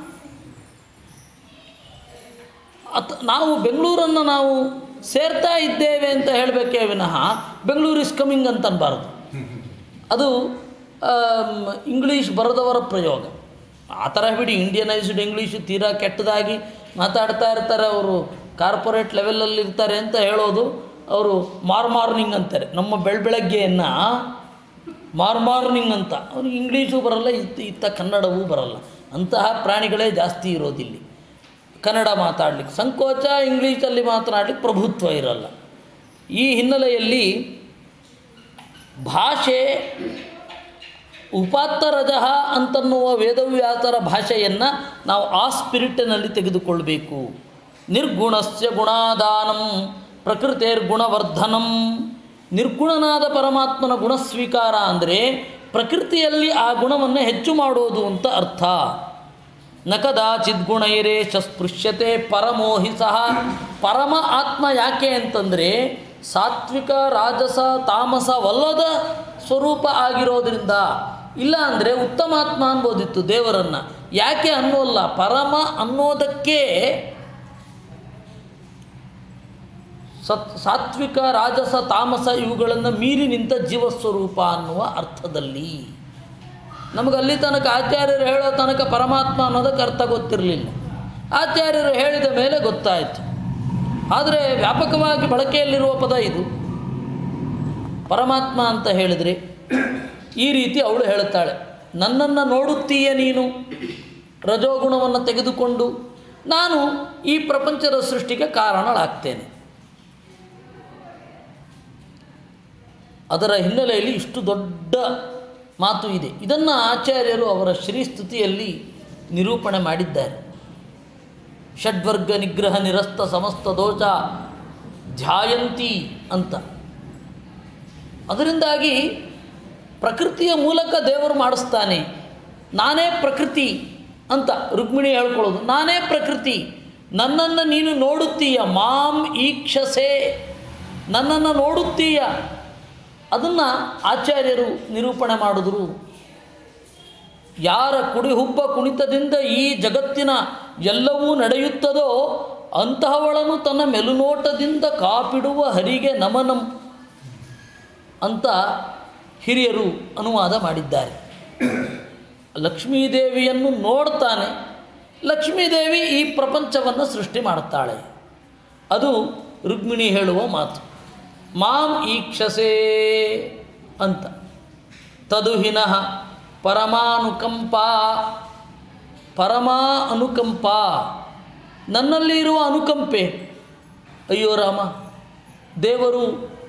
ಅತ್ ನಾವು ಬೆಂಗಳೂರನ್ನು ನಾವು ಸೇರ್ತಾ ಇದ್ದೇವೆ ಅಂತ ಹೇಳಬೇಕೇ ವಿನಃ ಬೆಂಗಳೂರು ಇಸ್ ಕಮಿಂಗ್ ಅಂತ ಅನ್ಬಾರ್ದು ಅದು ಆಮ್, ಇಂಗ್ಲೀಷ್ ಬರೆದವರ ಪ್ರಯೋಗ ಆ ಥರ ಬಿಡಿ ಇಂಡಿಯನೈಸ್ಡ್ ಇಂಗ್ಲೀಷು ತೀರಾ ಕೆಟ್ಟದಾಗಿ ಮಾತಾಡ್ತಾ ಇರ್ತಾರೆ ಅವರು ಕಾರ್ಪೊರೇಟ್ ಲೆವೆಲಲ್ಲಿ ಇರ್ತಾರೆ ಅಂತ ಹೇಳೋದು ಅವರು ಮಾರ್ ಮಾರ್ನಿಂಗ್ ಅಂತಾರೆ ನಮ್ಮ ಬೆಳ ಬೆಳಗ್ಗೆಯನ್ನು ಮಾರ್ ಮಾರ್ನಿಂಗ್ ಅಂತ ಅವ್ರಿಗೆ ಇಂಗ್ಲೀಷು ಬರಲ್ಲ ಇತ್ತ ಇತ್ತ ಕನ್ನಡವೂ ಬರಲ್ಲ ಅಂತಹ ಪ್ರಾಣಿಗಳೇ ಜಾಸ್ತಿ ಇರೋದಿಲ್ಲಿ ಕನ್ನಡ ಮಾತಾಡ್ಲಿಕ್ಕೆ ಸಂಕೋಚ ಇಂಗ್ಲೀಷಲ್ಲಿ ಮಾತನಾಡ್ಲಿಕ್ಕೆ ಪ್ರಭುತ್ವ ಇರಲ್ಲ ಈ ಹಿನ್ನೆಲೆಯಲ್ಲಿ ಭಾಷೆ ಉಪಾತ್ತರಜಃ ಅಂತನ್ನುವ ವೇದವ್ಯಾಸರ ಭಾಷೆಯನ್ನು ನಾವು ಆ ಸ್ಪಿರಿಟಿನಲ್ಲಿ ತೆಗೆದುಕೊಳ್ಬೇಕು ನಿರ್ಗುಣಸ್ಯ ಗುಣಾದಾನಂ ಪ್ರಕೃತಿರ್ ಗುಣವರ್ಧನಂ ನಿರ್ಗುಣನಾದ ಪರಮಾತ್ಮನ ಗುಣ ಸ್ವೀಕಾರ ಅಂದರೆ ಪ್ರಕೃತಿಯಲ್ಲಿ ಆ ಗುಣವನ್ನು ಹೆಚ್ಚು ಮಾಡೋದು ಅಂತ ಅರ್ಥ ನ ಕದಾಚಿದ್ಗುಣೈರೇಶ ಸ್ಪೃಶ್ಯತೆ ಪರಮೋಹಿ ಸಹ ಪರಮ ಆತ್ಮ ಯಾಕೆ ಅಂತಂದರೆ ಸಾತ್ವಿಕ ರಾಜಸ ತಾಮಸವಲ್ಲದ ಸ್ವರೂಪ ಆಗಿರೋದ್ರಿಂದ ಇಲ್ಲ ಅಂದರೆ ಉತ್ತಮಾತ್ಮ ಅನ್ಬೋದಿತ್ತು ದೇವರನ್ನು ಯಾಕೆ ಅನ್ನೋಲ್ಲ ಪರಮ ಅನ್ನೋದಕ್ಕೆ ಸತ್ ಸಾತ್ವಿಕ ರಾಜಸ ತಾಮಸ ಇವುಗಳನ್ನು ಮೀರಿ ನಿಂತ ಜೀವಸ್ವರೂಪ ಅನ್ನುವ ಅರ್ಥದಲ್ಲಿ ನಮಗೆ ಅಲ್ಲಿ ತನಕ ಆಚಾರ್ಯರು ಹೇಳೋ ತನಕ ಪರಮಾತ್ಮ ಅನ್ನೋದಕ್ಕೆ ಅರ್ಥ ಗೊತ್ತಿರಲಿಲ್ಲ ಆಚಾರ್ಯರು ಹೇಳಿದ ಮೇಲೆ ಗೊತ್ತಾಯಿತು ಆದರೆ ವ್ಯಾಪಕವಾಗಿ ಬಳಕೆಯಲ್ಲಿರುವ ಪದ ಇದು ಪರಮಾತ್ಮ ಅಂತ ಹೇಳಿದರೆ ಈ ರೀತಿ ಅವಳು ಹೇಳುತ್ತಾಳೆ ನನ್ನನ್ನು ನೋಡುತ್ತೀಯ ನೀನು ರಜೋಗುಣವನ್ನು ತೆಗೆದುಕೊಂಡು ನಾನು ಈ ಪ್ರಪಂಚದ ಸೃಷ್ಟಿಗೆ ಕಾರಣಳಾಗ್ತೇನೆ ಅದರ ಹಿನ್ನೆಲೆಯಲ್ಲಿ ಇಷ್ಟು ದೊಡ್ಡ ಮಾತು ಇದೆ ಇದನ್ನು ಆಚಾರ್ಯರು ಅವರ ಶ್ರೀಸ್ತುತಿಯಲ್ಲಿ ನಿರೂಪಣೆ ಮಾಡಿದ್ದಾರೆ ಷಡ್ವರ್ಗ ನಿಗ್ರಹ ನಿರಸ್ತ ಸಮಸ್ತ ದೋಷ ಧ್ಯಾಯಂತಿ ಅಂತ ಅದರಿಂದಾಗಿ ಪ್ರಕೃತಿಯ ಮೂಲಕ ದೇವರು ಮಾಡಿಸ್ತಾನೆ ನಾನೇ ಪ್ರಕೃತಿ ಅಂತ ರುಕ್ಮಿಣಿ ಹೇಳ್ಕೊಳ್ಳೋದು ನಾನೇ ಪ್ರಕೃತಿ ನನ್ನನ್ನು ನೀನು ನೋಡುತ್ತೀಯ ಮಾಂ ಈಕ್ಷಸೆ ನನ್ನನ್ನು ನೋಡುತ್ತೀಯ ಅದನ್ನು ಆಚಾರ್ಯರು ನಿರೂಪಣೆ ಮಾಡಿದ್ರು ಯಾರ ಕುಡಿಹುಬ್ಬ ಕುಣಿತದಿಂದ ಈ ಜಗತ್ತಿನ ಎಲ್ಲವೂ ನಡೆಯುತ್ತದೋ ಅಂತಹವಳನ್ನು ತನ್ನ ಮೆಲುನೋಟದಿಂದ ಕಾಪಿಡುವ ಹರಿಗೆ ನಮನಂ ಅಂತ ಹಿರಿಯರು ಅನುವಾದ ಮಾಡಿದ್ದಾರೆ ಲಕ್ಷ್ಮೀದೇವಿಯನ್ನು ನೋಡ್ತಾನೆ ಲಕ್ಷ್ಮೀದೇವಿ ಈ ಪ್ರಪಂಚವನ್ನು ಸೃಷ್ಟಿ ಮಾಡುತ್ತಾಳೆ ಅದು ರುಕ್ಮಿಣಿ ಹೇಳುವ ಮಾತು ಮಾಂ ಈಕ್ಷಸೇ ಅಂತ ತದುಹಿನಃ ಪರಮಾನುಕಂಪ ಪರಮಾ ಅನುಕಂಪ ನನ್ನಲ್ಲಿ ಇರುವ ಅನುಕಂಪೆ ಅಯ್ಯೋ ರಾಮ ದೇವರು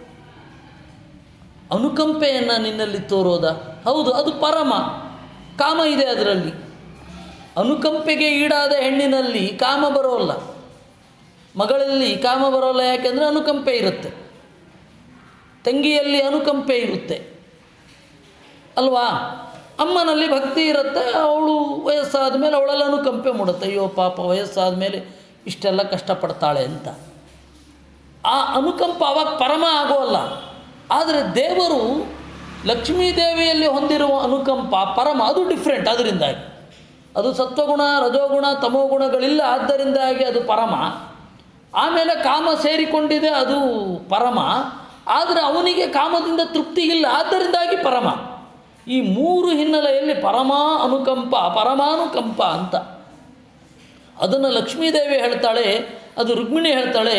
ಅನುಕಂಪೆಯನ್ನು ನಿನ್ನಲ್ಲಿ ತೋರೋದ ಹೌದು ಅದು ಪರಮ ಕಾಮ ಇದೆ ಅದರಲ್ಲಿ ಅನುಕಂಪೆಗೆ ಈಡಾದ ಹೆಣ್ಣಿನಲ್ಲಿ ಕಾಮ ಬರೋಲ್ಲ ಮಗಳಲ್ಲಿ ಕಾಮ ಬರೋಲ್ಲ ಯಾಕೆಂದರೆ ಅನುಕಂಪೆ ಇರುತ್ತೆ ತಂಗಿಯಲ್ಲಿ ಅನುಕಂಪೆ ಇರುತ್ತೆ ಅಲ್ವಾ ಅಮ್ಮನಲ್ಲಿ ಭಕ್ತಿ ಇರುತ್ತೆ ಅವಳು ವಯಸ್ಸಾದ ಮೇಲೆ ಅವಳೆಲ್ಲ ಅನುಕಂಪೆ ಮೂಡುತ್ತೆ ಅಯ್ಯೋ ಪಾಪ ವಯಸ್ಸಾದ ಮೇಲೆ ಇಷ್ಟೆಲ್ಲ ಕಷ್ಟಪಡ್ತಾಳೆ ಅಂತ ಆ ಅನುಕಂಪ ಅವಾಗ ಪರಮ ಆಗೋಲ್ಲ ಆದರೆ ದೇವರು ಲಕ್ಷ್ಮೀದೇವಿಯಲ್ಲಿ ಹೊಂದಿರುವ ಅನುಕಂಪ ಪರಮ ಅದು ಡಿಫ್ರೆಂಟ್ ಅದರಿಂದಾಗಿ ಅದು ಸತ್ವಗುಣ ರಜೋಗುಣ ತಮೋಗುಣಗಳಿಲ್ಲ ಆದ್ದರಿಂದಾಗಿ ಅದು ಪರಮ ಆಮೇಲೆ ಕಾಮ ಸೇರಿಕೊಂಡಿದೆ ಅದು ಪರಮ ಆದರೆ ಅವನಿಗೆ ಕಾಮದಿಂದ ತೃಪ್ತಿ ಇಲ್ಲ ಆದ್ದರಿಂದಾಗಿ ಪರಮ ಈ ಮೂರು ಹಿನ್ನೆಲೆಯಲ್ಲಿ ಪರಮಾ ಅನುಕಂಪ ಪರಮಾನುಕಂಪ ಅಂತ ಅದನ್ನು ಲಕ್ಷ್ಮೀದೇವಿ ಹೇಳ್ತಾಳೆ ಅದು ರುಕ್ಮಿಣಿ ಹೇಳ್ತಾಳೆ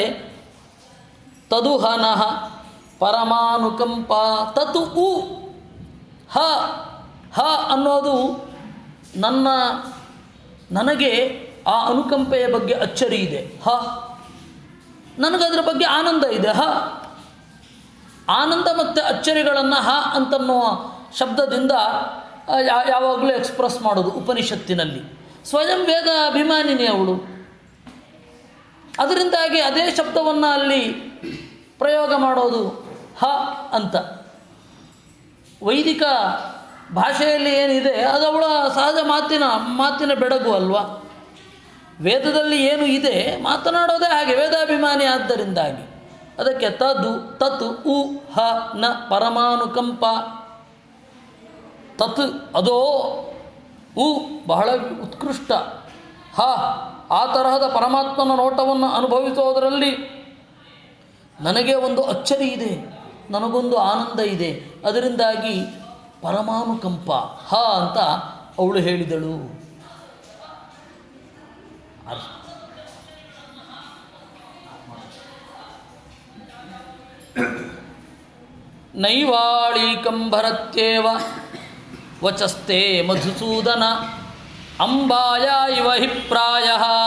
ತದುಹನಃ ಪರಮಾನುಕಂಪ ತತು ಉ ಹ ಹ ಅನ್ನೋದು ನನ್ನ ನನಗೆ ಆ ಅನುಕಂಪೆಯ ಬಗ್ಗೆ ಅಚ್ಚರಿ ಇದೆ ಹ ನನಗದರ ಬಗ್ಗೆ ಆನಂದ ಇದೆ ಹ ಆನಂದ ಮತ್ತು ಅಚ್ಚರಿಗಳನ್ನು ಹ ಅಂತನ್ನುವ ಶಬ್ದದಿಂದ ಆ, ಯಾ- ಯಾವಾಗಲೂ ಎಕ್ಸ್ಪ್ರೆಸ್ ಮಾಡೋದು ಉಪನಿಷತ್ತಿನಲ್ಲಿ ಸ್ವಯಂ ವೇದ ಅಭಿಮಾನಿನಿ ಅವಳು ಅದರಿಂದಾಗಿ ಅದೇ ಶಬ್ದವನ್ನು ಅಲ್ಲಿ ಪ್ರಯೋಗ ಮಾಡೋದು ಹ ಅಂತ ವೈದಿಕ ಭಾಷೆಯಲ್ಲಿ ಏನಿದೆ ಅದು ಅವಳ ಸಹಜ ಮಾತಿನ ಮಾತಿನ ಬೆಡಗು ಅಲ್ವಾ ವೇದದಲ್ಲಿ ಏನು ಇದೆ ಮಾತನಾಡೋದೇ ಹಾಗೆ ವೇದಾಭಿಮಾನಿ ಆದ್ದರಿಂದಾಗಿ ಅದಕ್ಕೆ ತದು ತತ್ ಉ ಹ ನ ಪರಮಾನುಕಂಪ ತತ್ ಅದೋ ಉ ಬಹಳ ಉತ್ಕೃಷ್ಟ ಹ ಆ ತರಹದ ಪರಮಾತ್ಮನ ನೋಟವನ್ನು ಅನುಭವಿಸೋದರಲ್ಲಿ ನನಗೆ ಒಂದು ಅಚ್ಚರಿ ಇದೆ ನನಗೊಂದು ಆನಂದ ಇದೆ ಅದರಿಂದಾಗಿ ಪರಮಾನುಕಂಪ ಹ ಅಂತ ಅವಳು ಹೇಳಿದಳು ಅರ್ಥ ನೈವಾಳೀಕಂಭರತ್ಯೇವ ವಚಸ್ತೆ ಮಧುಸೂದನ ಅಂಬಾಯ ಇವ ಹಿ ಪ್ರಾಯ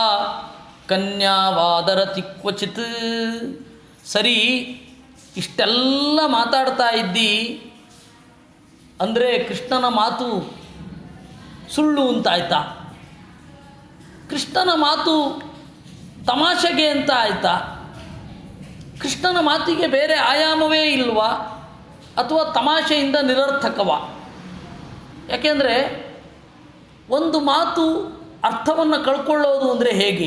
ಕನ್ಯಾವಾದರತಿ ಕ್ವಚಿತ್ ಸರಿ ಇಷ್ಟೆಲ್ಲ ಮಾತಾಡ್ತಾ ಇದ್ದಿ ಅಂದರೆ ಕೃಷ್ಣನ ಮಾತು ಸುಳ್ಳು ಅಂತಾಯ್ತಾ ಕೃಷ್ಣನ ಮಾತು ತಮಾಷೆಗೆ ಅಂತ ಆಯ್ತಾ ಕೃಷ್ಣನ ಮಾತಿಗೆ ಬೇರೆ ಆಯಾಮವೇ ಇಲ್ವಾ ಅಥವಾ ತಮಾಷೆಯಿಂದ ನಿರರ್ಥಕವ ಯಾಕೆಂದರೆ ಒಂದು ಮಾತು ಅರ್ಥವನ್ನು ಕಳ್ಕೊಳ್ಳೋದು ಅಂದರೆ ಹೇಗೆ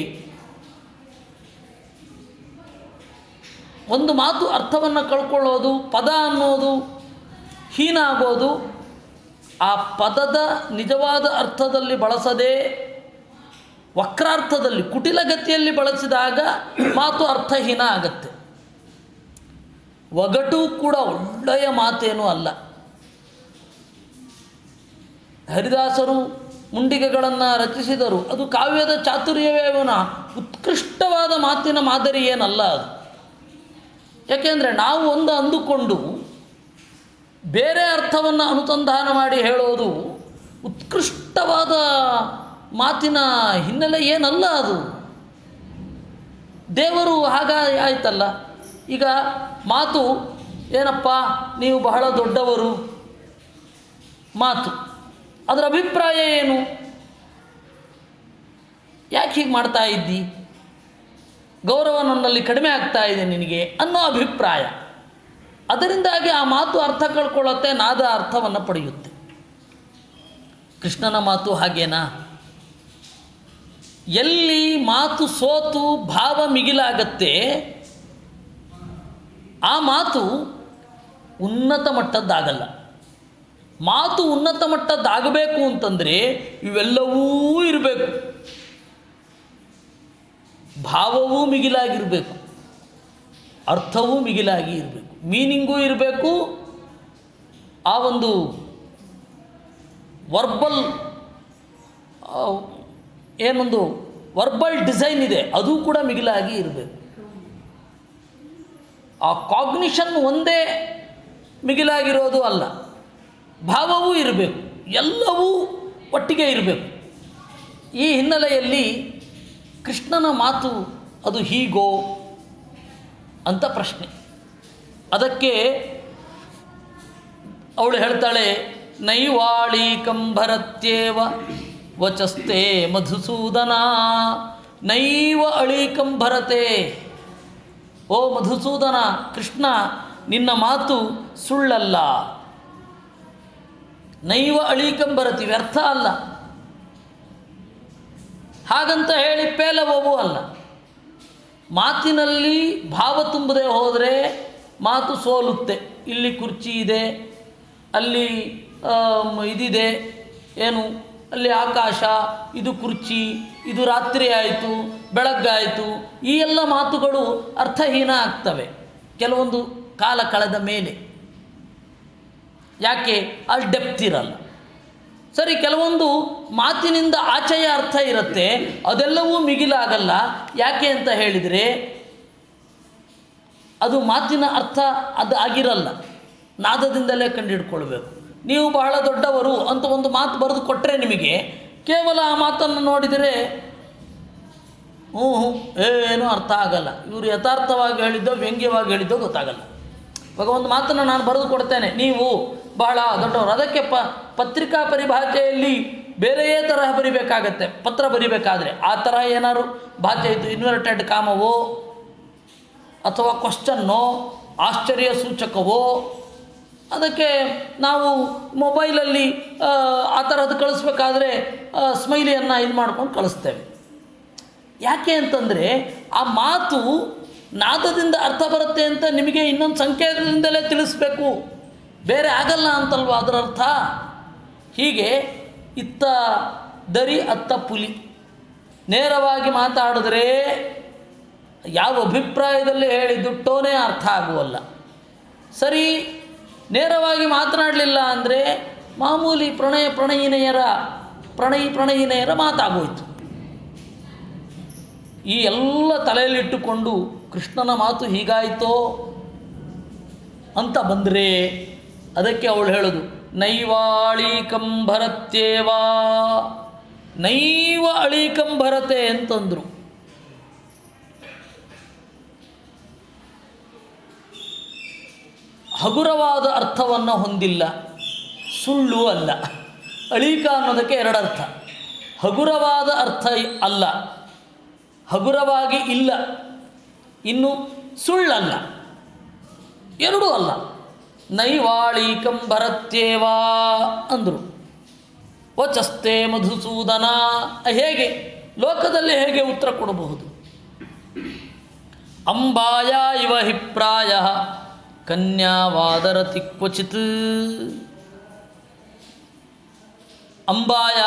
ಒಂದು ಮಾತು ಅರ್ಥವನ್ನು ಕಳ್ಕೊಳ್ಳೋದು ಪದ ಅನ್ನೋದು ಹೀನ ಆಗೋದು ಆ ಪದದ ನಿಜವಾದ ಅರ್ಥದಲ್ಲಿ ಬಳಸದೆ ವಕ್ರಾರ್ಥದಲ್ಲಿ ಕುಟಿಲಗತಿಯಲ್ಲಿ ಬಳಸಿದಾಗ ಮಾತು ಅರ್ಥಹೀನ ಆಗತ್ತೆ ಒಗಟು ಕೂಡ ಒಳ್ಳೆಯ ಮಾತೇನೂ ಅಲ್ಲ ಹರಿದಾಸರು ಮುಂಡಿಗೆಗಳನ್ನು ರಚಿಸಿದರು ಅದು ಕಾವ್ಯದ ಚಾತುರ್ಯವೇ ಅವನ ಉತ್ಕೃಷ್ಟವಾದ ಮಾತಿನ ಮಾದರಿ ಏನಲ್ಲ ಅದು ಯಾಕೆಂದರೆ ನಾವು ಒಂದು ಅಂದುಕೊಂಡು ಬೇರೆ ಅರ್ಥವನ್ನು ಅನುಸಂಧಾನ ಮಾಡಿ ಹೇಳೋದು ಉತ್ಕೃಷ್ಟವಾದ ಮಾತಿನ ಹಿನ್ನೆಲೆ ಏನಲ್ಲ ಅದು ದೇವರು ಹಾಗ ಆಯ್ತಲ್ಲ ಈಗ ಮಾತು ಏನಪ್ಪ ನೀವು ಬಹಳ ದೊಡ್ಡವರು ಮಾತು ಅದರ ಅಭಿಪ್ರಾಯ ಏನು ಯಾಕೆ ಹೀಗೆ ಮಾಡ್ತಾ ಇದ್ದಿ ಗೌರವ ನನ್ನಲ್ಲಿ ಕಡಿಮೆ ಆಗ್ತಾ ಇದೆ ನಿನಗೆ ಅನ್ನೋ ಅಭಿಪ್ರಾಯ ಅದರಿಂದಾಗಿ ಆ ಮಾತು ಅರ್ಥ ಕಳ್ಕೊಳ್ಳುತ್ತೆ ನಾದ ಅರ್ಥವನ್ನು ಪಡೆಯುತ್ತೆ ಕೃಷ್ಣನ ಮಾತು ಹಾಗೇನಾ ಎಲ್ಲಿ ಮಾತು ಸೋತು ಭಾವ ಮಿಗಿಲಾಗತ್ತೆ ಆ ಮಾತು ಉನ್ನತ ಮಟ್ಟದ್ದಾಗಲ್ಲ ಮಾತು ಉನ್ನತ ಮಟ್ಟದ್ದಾಗಬೇಕು ಅಂತಂದರೆ ಇವೆಲ್ಲವೂ ಇರಬೇಕು ಭಾವವೂ ಮಿಗಿಲಾಗಿರಬೇಕು ಅರ್ಥವೂ ಮಿಗಿಲಾಗಿ ಇರಬೇಕು ಮೀನಿಂಗೂ ಇರಬೇಕು ಆ ಒಂದು ವರ್ಬಲ್ ಏನೊಂದು ವರ್ಬಲ್ ಡಿಸೈನ್ ಇದೆ ಅದು ಕೂಡ ಮಿಗಿಲಾಗಿ ಇರಬೇಕು ಆ ಕಾಗ್ನಿಷನ್ ಒಂದೇ ಮಿಗಿಲಾಗಿರೋದು ಅಲ್ಲ ಭಾವವೂ ಇರಬೇಕು ಎಲ್ಲವೂ ಒಟ್ಟಿಗೆ ಇರಬೇಕು ಈ ಹಿನ್ನೆಲೆಯಲ್ಲಿ ಕೃಷ್ಣನ ಮಾತು ಅದು ಹೀಗೋ ಅಂತ ಪ್ರಶ್ನೆ ಅದಕ್ಕೆ ಅವಳು ಹೇಳ್ತಾಳೆ ನೈವಾಳಿ ಕಂಭರತ್ಯೇವ ವಚಸ್ತೆ ಮಧುಸೂದನ ನೈವ ಅಳೀಕಂಭರತೆ ಓ ಮಧುಸೂದನ ಕೃಷ್ಣ ನಿನ್ನ ಮಾತು ಸುಳ್ಳಲ್ಲ ನೈವ ಅಳೀಕಂಬರತಿ ವ್ಯರ್ಥ ಅಲ್ಲ ಹಾಗಂತ ಹೇಳಿ ಪೇಲವವೂ ಅಲ್ಲ ಮಾತಿನಲ್ಲಿ ಭಾವ ತುಂಬದೆ ಹೋದರೆ ಮಾತು ಸೋಲುತ್ತೆ ಇಲ್ಲಿ ಕುರ್ಚಿ ಇದೆ ಅಲ್ಲಿ ಆಮ್, ಇದಿದೆ ಏನು ಅಲ್ಲಿ ಆಕಾಶ ಇದು ಕುರ್ಚಿ ಇದು ರಾತ್ರಿ ಆಯಿತು ಬೆಳಗ್ಗಾಯಿತು ಈ ಎಲ್ಲ ಮಾತುಗಳು ಅರ್ಥಹೀನ ಆಗ್ತವೆ ಕೆಲವೊಂದು ಕಾಲ ಕಳೆದ ಮೇಲೆ ಯಾಕೆ ಅಲ್ಲಿ ಡೆಪ್ತ್ ಇರಲ್ಲ ಸರಿ ಕೆಲವೊಂದು ಮಾತಿನಿಂದ ಆಚೆಯ ಅರ್ಥ ಇರುತ್ತೆ ಅದೆಲ್ಲವೂ ಮಿಗಿಲಾಗಲ್ಲ ಯಾಕೆ ಅಂತ ಹೇಳಿದರೆ ಅದು ಮಾತಿನ ಅರ್ಥ ಅದು ಆಗಿರಲ್ಲ ನಾದದಿಂದಲೇ ಕಂಡುಹಿಡ್ಕೊಳ್ಬೇಕು ನೀವು ಬಹಳ ದೊಡ್ಡವರು ಅಂತ ಒಂದು ಮಾತು ಬರೆದು ಕೊಟ್ಟರೆ ನಿಮಗೆ ಕೇವಲ ಆ ಮಾತನ್ನು ನೋಡಿದರೆ ಹ್ಞೂ ಹ್ಞೂ ಏನೂ ಅರ್ಥ ಆಗಲ್ಲ ಇವರು ಯಥಾರ್ಥವಾಗಿ ಹೇಳಿದ್ದೋ ವ್ಯಂಗ್ಯವಾಗಿ ಹೇಳಿದ್ದೋ ಗೊತ್ತಾಗಲ್ಲ ಇವಾಗ ಒಂದು ಮಾತನ್ನು ನಾನು ಬರೆದು ಕೊಡ್ತೇನೆ ನೀವು ಬಹಳ ದೊಡ್ಡವರು ಅದಕ್ಕೆ ಪ ಪತ್ರಿಕಾ ಪರಿಭಾಷೆಯಲ್ಲಿ ಬೇರೆಯೇ ತರಹ ಬರಿಬೇಕಾಗತ್ತೆ ಪತ್ರ ಬರಿಬೇಕಾದ್ರೆ ಆ ತರಹ ಏನಾದ್ರು ಭಾಷೆ ಇತ್ತು ಇನ್ವರ್ಟೆಡ್ ಕಾಮವೋ ಅಥವಾ ಕ್ವಶನ್ನೋ ಆಶ್ಚರ್ಯ ಸೂಚಕವೋ ಅದಕ್ಕೆ ನಾವು ಮೊಬೈಲಲ್ಲಿ ಆ, ಆ ಥರದ್ದು ಕಳಿಸ್ಬೇಕಾದ್ರೆ ಸ್ಮೈಲಿಯನ್ನು ಇದು ಮಾಡ್ಕೊಂಡು ಕಳಿಸ್ತೇವೆ ಯಾಕೆ ಅಂತಂದರೆ ಆ ಮಾತು ನಾದದಿಂದ ಅರ್ಥ ಬರುತ್ತೆ ಅಂತ ನಿಮಗೆ ಇನ್ನೊಂದು ಸಂಕೇತದಿಂದಲೇ ತಿಳಿಸ್ಬೇಕು ಬೇರೆ ಆಗಲ್ಲ ಅಂತಲ್ವ ಅದರ ಅರ್ಥ ಹೀಗೆ ಇತ್ತ ದರಿ ಅತ್ತ ಪುಲಿ ನೇರವಾಗಿ ಮಾತಾಡಿದ್ರೆ ಯಾವ ಅಭಿಪ್ರಾಯದಲ್ಲಿ ಹೇಳಿದ್ದು ಟೋನೇ ಅರ್ಥ ಆಗುವಲ್ಲ ಸರಿ ನೇರವಾಗಿ ಮಾತನಾಡಲಿಲ್ಲ ಅಂದರೆ ಮಾಮೂಲಿ ಪ್ರಣಯ ಪ್ರಣಯಿನೆಯರ ಪ್ರಣಯಿ ಪ್ರಣಯಿನೆಯರ ಮಾತಾಗೋಯ್ತು ಈ ಎಲ್ಲ ತಲೆಯಲ್ಲಿಟ್ಟುಕೊಂಡು ಕೃಷ್ಣನ ಮಾತು ಹೀಗಾಯಿತೋ ಅಂತ ಬಂದರೆ ಅದಕ್ಕೆ ಅವಳು ಹೇಳೋದು ನೈವಾಳೀಕಂಭರತ್ಯೇವಾ ನೈವ ಅಳೀಕಂಭರತೆ ಅಂತಂದರು ಹಗುರವಾದ ಅರ್ಥವನ್ನು ಹೊಂದಿಲ್ಲ ಸುಳ್ಳು ಅಲ್ಲ ಅಳೀಕ ಅನ್ನೋದಕ್ಕೆ ಎರಡರ್ಥ ಹಗುರವಾದ ಅರ್ಥ ಅಲ್ಲ ಹಗುರವಾಗಿ ಇಲ್ಲ ಇನ್ನು ಸುಳ್ಳಲ್ಲ ಎರಡೂ ಅಲ್ಲ ನೈವಾಳೀಕಂ ಭರತ್ಯೇವಾ ಅಂದರು ವಚಸ್ತೆ ಮಧುಸೂದನ ಹೇಗೆ ಲೋಕದಲ್ಲಿ ಹೇಗೆ ಉತ್ತರ ಕೊಡಬಹುದು ಅಂಬಾಯ ಇವ ಹಿಪ್ರಾಯ ಕನ್ಯಾವಾದರತಿ ಕ್ವಚಿತ್ ಅಂಬಾಯ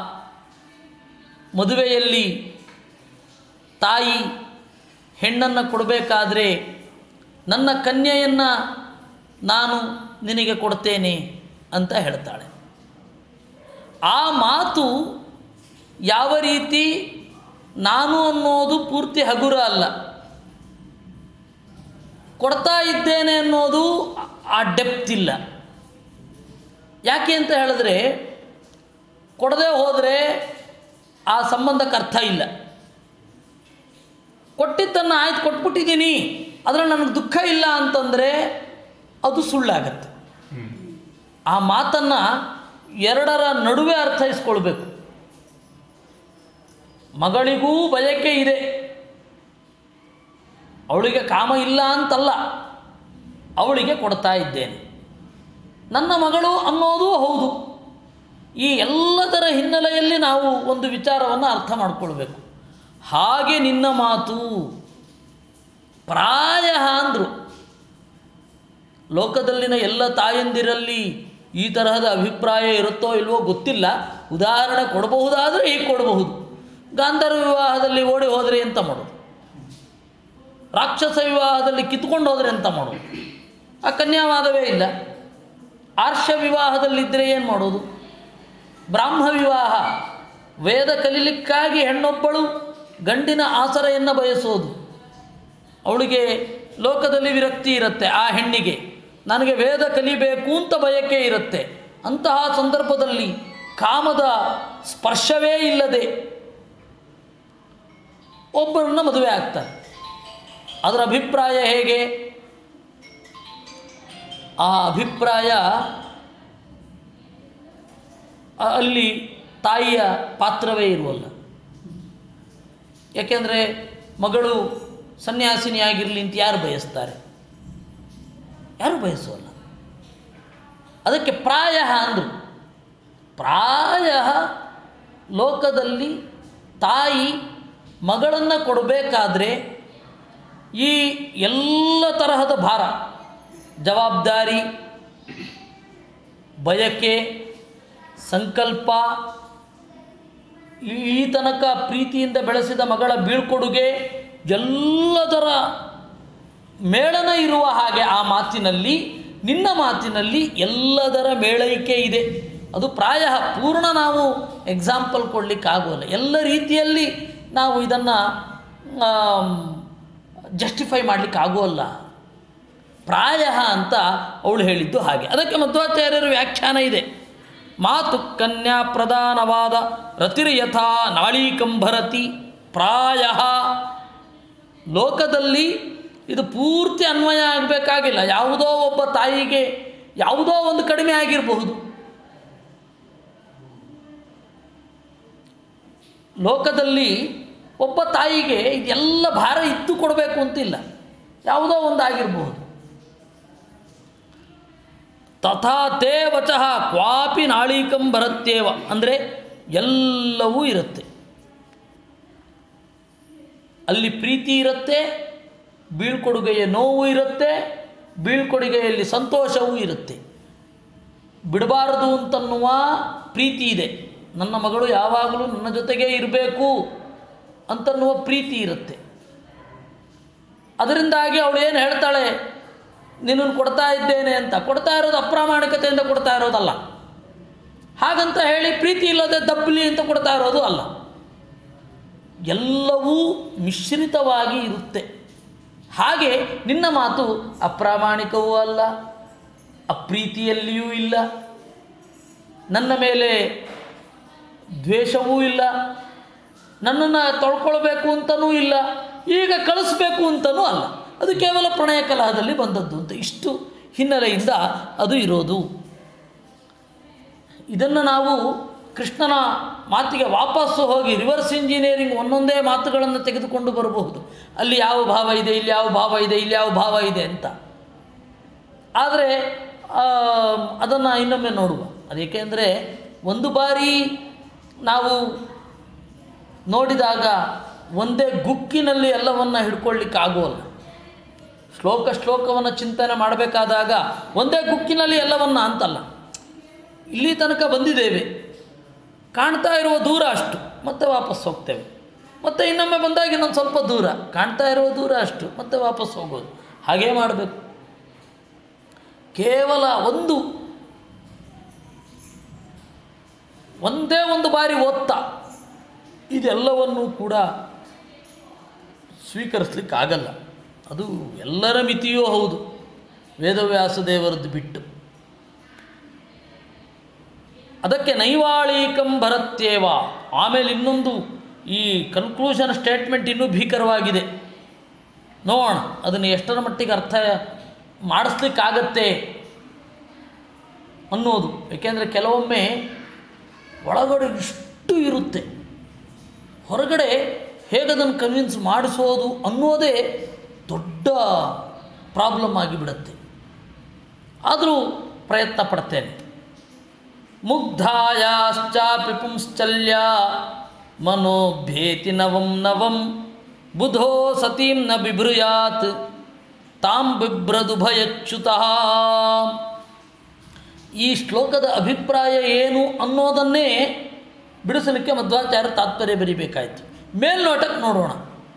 ಮದುವೆಯಲ್ಲಿ ತಾಯಿ ಹೆಣ್ಣನ್ನು ಕೊಡಬೇಕಾದ್ರೆ ನನ್ನ ಕನ್ಯೆಯನ್ನು ನಾನು ನಿನಗೆ ಕೊಡ್ತೇನೆ ಅಂತ ಹೇಳ್ತಾಳೆ ಆ ಮಾತು ಯಾವ ರೀತಿ ನಾನು ಅನ್ನೋದು ಪೂರ್ತಿ ಹಗುರ ಅಲ್ಲ ಕೊಡ್ತಾ ಇದ್ದೇನೆ ಅನ್ನೋದು ಆ ಡೆಪ್ತ್ ಇಲ್ಲ ಯಾಕೆ ಅಂತ ಹೇಳಿದ್ರೆ ಕೊಡದೆ ಹೋದರೆ ಆ ಸಂಬಂಧಕ್ಕೆ ಅರ್ಥ ಇಲ್ಲ ಕೊಟ್ಟಿದ್ದನ್ನು ಆಯ್ತು ಕೊಟ್ಬಿಟ್ಟಿದ್ದೀನಿ ಆದರೆ ನನಗೆ ದುಃಖ ಇಲ್ಲ ಅಂತಂದರೆ ಅದು ಸುಳ್ಳಾಗತ್ತೆ ಆ ಮಾತನ್ನು ಎರಡರ ನಡುವೆ ಅರ್ಥೈಸ್ಕೊಳ್ಬೇಕು ಮಗಳಿಗೂ ಬಯಕೆ ಇದೆ ಅವಳಿಗೆ ಕಾಮ ಇಲ್ಲ ಅಂತಲ್ಲ ಅವಳಿಗೆ ಕೊಡ್ತಾ ಇದ್ದೇನೆ ನನ್ನ ಮಗಳು ಅನ್ನೋದು ಹೌದು ಈ ಎಲ್ಲದರ ಹಿನ್ನೆಲೆಯಲ್ಲಿ ನಾವು ಒಂದು ವಿಚಾರವನ್ನು ಅರ್ಥ ಮಾಡಿಕೊಳ್ಬೇಕು ಹಾಗೆ ನಿನ್ನ ಮಾತು ಪ್ರಾಯ ಅಂದರು ಲೋಕದಲ್ಲಿನ ಎಲ್ಲ ತಾಯಂದಿರಲ್ಲಿ ಈ ತರಹದ ಅಭಿಪ್ರಾಯ ಇರುತ್ತೋ ಇಲ್ವೋ ಗೊತ್ತಿಲ್ಲ ಉದಾಹರಣೆ ಕೊಡಬಹುದಾದರೆ ಹೀಗೆ ಕೊಡಬಹುದು ಗಾಂಧರ್ವ ವಿವಾಹದಲ್ಲಿ ಓಡಿ ಹೋದರೆ ಎಂತ ಮಾಡೋದು ರಾಕ್ಷಸ ವಿವಾಹದಲ್ಲಿ ಕಿತ್ಕೊಂಡು ಹೋದರೆ ಎಂತ ಮಾಡೋದು ಆ ಕನ್ಯಾವಾದವೇ ಇಲ್ಲ ಆರ್ಷ ವಿವಾಹದಲ್ಲಿದ್ದರೆ ಏನು ಮಾಡೋದು ಬ್ರಾಹ್ಮ ವಿವಾಹ ವೇದ ಕಲೀಲಿಕ್ಕಾಗಿ ಹೆಣ್ಣೊಬ್ಬಳು ಗಂಡಿನ ಆಸರೆಯನ್ನು ಬಯಸೋದು ಅವಳಿಗೆ ಲೋಕದಲ್ಲಿ ವಿರಕ್ತಿ ಇರುತ್ತೆ ಆ ಹೆಣ್ಣಿಗೆ ನನಗೆ ವೇದ ಕಲಿಬೇಕು ಅಂತ ಬಯಕೆ ಇರುತ್ತೆ ಅಂತಹ ಸಂದರ್ಭದಲ್ಲಿ ಕಾಮದ ಸ್ಪರ್ಶವೇ ಇಲ್ಲದೆ ಒಬ್ಬರನ್ನ ಮದುವೆ ಆಗ್ತಾರೆ ಅದರ ಅಭಿಪ್ರಾಯ ಹೇಗೆ ಆ ಅಭಿಪ್ರಾಯ ಅ- ಅಲ್ಲಿ ತಾಯಿಯ ಪಾತ್ರವೇ ಇರುವಲ್ಲ ಯಾಕೆಂದರೆ ಮಗಳು ಸನ್ಯಾಸಿನಿಯಾಗಿರಲಿ ಅಂತ ಯಾರು ಬಯಸ್ತಾರೆ ಯಾರು ಬಯಸುವಲ್ಲ ಅದಕ್ಕೆ ಪ್ರಾಯ ಅಂದರು ಪ್ರಾಯ ಲೋಕದಲ್ಲಿ ತಾಯಿ ಮಗಳನ್ನು ಕೊಡಬೇಕಾದ್ರೆ ಈ ಎಲ್ಲ ತರಹದ ಭಾರ ಜವಾಬ್ದಾರಿ ಬಯಕೆ ಸಂಕಲ್ಪ ಈ- ಈ ತನಕ ಪ್ರೀತಿಯಿಂದ ಬೆಳೆಸಿದ ಮಗಳ ಬೀಳ್ಕೊಡುಗೆ ಎಲ್ಲದರ ಮೇಳನ ಇರುವ ಹಾಗೆ ಆ ಮಾತಿನಲ್ಲಿ ನಿನ್ನ ಮಾತಿನಲ್ಲಿ ಎಲ್ಲದರ ಮೇಳೈಕೆ ಇದೆ ಅದು ಪ್ರಾಯ ಪೂರ್ಣ ನಾವು ಎಕ್ಸಾಂಪಲ್ ಕೊಡಲಿಕ್ಕಾಗೋಲ್ಲ ಎಲ್ಲ ರೀತಿಯಲ್ಲಿ ನಾವು ಇದನ್ನು ಜಸ್ಟಿಫೈ ಮಾಡಲಿಕ್ಕಾಗೋಲ್ಲ ಪ್ರಾಯ ಅಂತ ಅವಳು ಹೇಳಿದ್ದು ಹಾಗೆ ಅದಕ್ಕೆ ಮಧ್ವಾಚಾರ್ಯರ ವ್ಯಾಖ್ಯಾನ ಇದೆ ಮಾತು ಕನ್ಯಾ ಪ್ರಧಾನವಾದ ರತಿರ್ಯಥಾ ನಾಳೀಕಂಭರತಿ ಪ್ರಾಯ ಲೋಕದಲ್ಲಿ ಇದು ಪೂರ್ತಿ ಅನ್ವಯ ಆಗಬೇಕಾಗಿಲ್ಲ ಯಾವುದೋ ಒಬ್ಬ ತಾಯಿಗೆ ಯಾವುದೋ ಒಂದು ಕಡಿಮೆ ಆಗಿರಬಹುದು ಲೋಕದಲ್ಲಿ ಒಬ್ಬ ತಾಯಿಗೆ ಇದೆಲ್ಲ ಭಾರ ಇತ್ತು ಕೊಡಬೇಕು ಅಂತಿಲ್ಲ ಯಾವುದೋ ಒಂದು ಆಗಿರಬಹುದು ತಥಾ ತೇ ವಚಃ ಕ್ವಾಪಿ ನಾಳೀಕಂ ಭರತ್ಯೇವ ಅಂದರೆ ಎಲ್ಲವೂ ಇರುತ್ತೆ ಅಲ್ಲಿ ಪ್ರೀತಿ ಇರುತ್ತೆ ಬೀಳ್ಕೊಡುಗೆಯ ನೋವು ಇರುತ್ತೆ ಬೀಳ್ಕೊಡುಗೆಯಲ್ಲಿ ಸಂತೋಷವೂ ಇರುತ್ತೆ ಬಿಡಬಾರದು ಅಂತನ್ನುವ ಪ್ರೀತಿ ಇದೆ ನನ್ನ ಮಗಳು ಯಾವಾಗಲೂ ನನ್ನ ಜೊತೆಗೇ ಇರಬೇಕು ಅಂತನ್ನುವ ಪ್ರೀತಿ ಇರುತ್ತೆ ಅದರಿಂದಾಗಿ ಅವಳು ಏನು ಹೇಳ್ತಾಳೆ ನಿನ್ನನ್ನು ಕೊಡ್ತಾ ಇದ್ದೇನೆ ಅಂತ ಕೊಡ್ತಾ ಇರೋದು ಅಪ್ರಾಮಾಣಿಕತೆಯಿಂದ ಕೊಡ್ತಾ ಇರೋದಲ್ಲ ಹಾಗಂತ ಹೇಳಿ ಪ್ರೀತಿ ಇಲ್ಲದೆ ದಬ್ಬಲಿ ಅಂತ ಕೊಡ್ತಾ ಇರೋದು ಅಲ್ಲ ಎಲ್ಲವೂ ಮಿಶ್ರಿತವಾಗಿ ಇರುತ್ತೆ ಹಾಗೆ ನಿನ್ನ ಮಾತು ಅಪ್ರಾಮಾಣಿಕವೂ ಅಲ್ಲ ಅಪ್ರೀತಿಯಲ್ಲಿಯೂ ಇಲ್ಲ ನನ್ನ ಮೇಲೆ ದ್ವೇಷವೂ ಇಲ್ಲ ನನ್ನನ್ನು ತೊಳ್ಕೊಳ್ಬೇಕು ಅಂತನೂ ಇಲ್ಲ ಈಗ ಕಳಿಸ್ಬೇಕು ಅಂತನೂ ಅಲ್ಲ ಅದು ಕೇವಲ ಪ್ರಣಯ ಕಲಹದಲ್ಲಿ ಬಂದದ್ದು ಅಂತ ಇಷ್ಟು ಹಿನ್ನೆಲೆಯಿಂದ ಅದು ಇರೋದು ಇದನ್ನು ನಾವು ಕೃಷ್ಣನ ಮಾತಿಗೆ ವಾಪಸ್ಸು ಹೋಗಿ ರಿವರ್ಸ್ ಇಂಜಿನಿಯರಿಂಗ್ ಒಂದೊಂದೇ ಮಾತುಗಳನ್ನು ತೆಗೆದುಕೊಂಡು ಬರಬಹುದು ಅಲ್ಲಿ ಯಾವ ಭಾವ ಇದೆ ಇಲ್ಲಿ ಯಾವ ಭಾವ ಇದೆ ಇಲ್ಲಿ ಯಾವ ಭಾವ ಇದೆ ಅಂತ ಆದರೆ ಅದನ್ನು ಇನ್ನೊಮ್ಮೆ ನೋಡುವ ಅದಕ್ಕೆ ಅಂದರೆ ಒಂದು ಬಾರಿ ನಾವು ನೋಡಿದಾಗ ಒಂದೇ ಗುಕ್ಕಿನಲ್ಲಿ ಎಲ್ಲವನ್ನು ಹಿಡ್ಕೊಳ್ಳಿಕ್ಕೆ ಆಗೋಲ್ಲ ಶ್ಲೋಕ ಶ್ಲೋಕವನ್ನು ಚಿಂತನೆ ಮಾಡಬೇಕಾದಾಗ ಒಂದೇ ಗುಕ್ಕಿನಲ್ಲಿ ಎಲ್ಲವನ್ನು ಅಂತಲ್ಲ ಇಲ್ಲಿ ತನಕ ಬಂದಿದ್ದೇವೆ ಕಾಣ್ತಾ ಇರುವ ದೂರ ಅಷ್ಟು ಮತ್ತೆ ವಾಪಸ್ ಹೋಗ್ತೇವೆ ಮತ್ತೆ ಇನ್ನೊಮ್ಮೆ ಬಂದಾಗ ಇನ್ನೊಂದು ಸ್ವಲ್ಪ ದೂರ ಕಾಣ್ತಾ ಇರುವ ದೂರ ಅಷ್ಟು ಮತ್ತೆ ವಾಪಸ್ ಹೋಗೋದು ಹಾಗೇ ಮಾಡಬೇಕು ಕೇವಲ ಒಂದು ಒಂದೇ ಒಂದು ಬಾರಿ ಓದ್ತಾ ಇದೆಲ್ಲವನ್ನೂ ಕೂಡ ಸ್ವೀಕರಿಸ್ಲಿಕ್ಕೆ ಆಗಲ್ಲ ಅದು ಎಲ್ಲರ ಮಿತಿಯೂ ಹೌದು ವೇದವ್ಯಾಸ ದೇವರದ್ದು ಬಿಟ್ಟು ಅದಕ್ಕೆ ನೈವಾಳೀಕಂ ಭರತ್ಯೇವ ಆಮೇಲೆ ಇನ್ನೊಂದು ಈ ಕನ್ಕ್ಲೂಷನ್ ಸ್ಟೇಟ್ಮೆಂಟ್ ಇನ್ನೂ ಭೀಕರವಾಗಿದೆ ನೋಡೋಣ ಅದನ್ನು ಎಷ್ಟರ ಮಟ್ಟಿಗೆ ಅರ್ಥ ಮಾಡಿಸ್ಲಿಕ್ಕಾಗತ್ತೆ ಅನ್ನೋದು ಏಕೆಂದರೆ ಕೆಲವೊಮ್ಮೆ ಒಳಗಡೆ ಇಷ್ಟು ಇರುತ್ತೆ ಹೊರಗಡೆ ಹೇಗದನ್ನು ಕನ್ವಿನ್ಸ್ ಮಾಡಿಸೋದು ಅನ್ನೋದೇ ದೊಡ್ಡ ಪ್ರಾಬ್ಲಮ್ ಆಗಿಬಿಡುತ್ತೆ ಆದರೂ ಪ್ರಯತ್ನ ಪಡ್ತೇನೆ ಮುಗ್ಧಾಯಾಶ್ಚಾಪಿ ಪುಂಶ್ಚಲ್ಯ ಮನೋಭೇತಿ ನವಂ ನವಂ ಬುಧೋ ಸತೀಂ ನ ಬಿಭ್ರುಯಾತ್ ತಾಂ ಬಿಭ್ರದುಭಯಚ್ಯುತಃ ಈ ಶ್ಲೋಕದ ಅಭಿಪ್ರಾಯ ಏನು ಅನ್ನೋದನ್ನೇ ಬಿಡಿಸಲಿಕ್ಕೆ ಮಧ್ವಾಚಾರ್ಯ ತಾತ್ಪರ್ಯ ಬರಿಬೇಕಾಯಿತು ಮೇಲ್ನೋಟಕ್ಕೆ ನೋಡೋಣ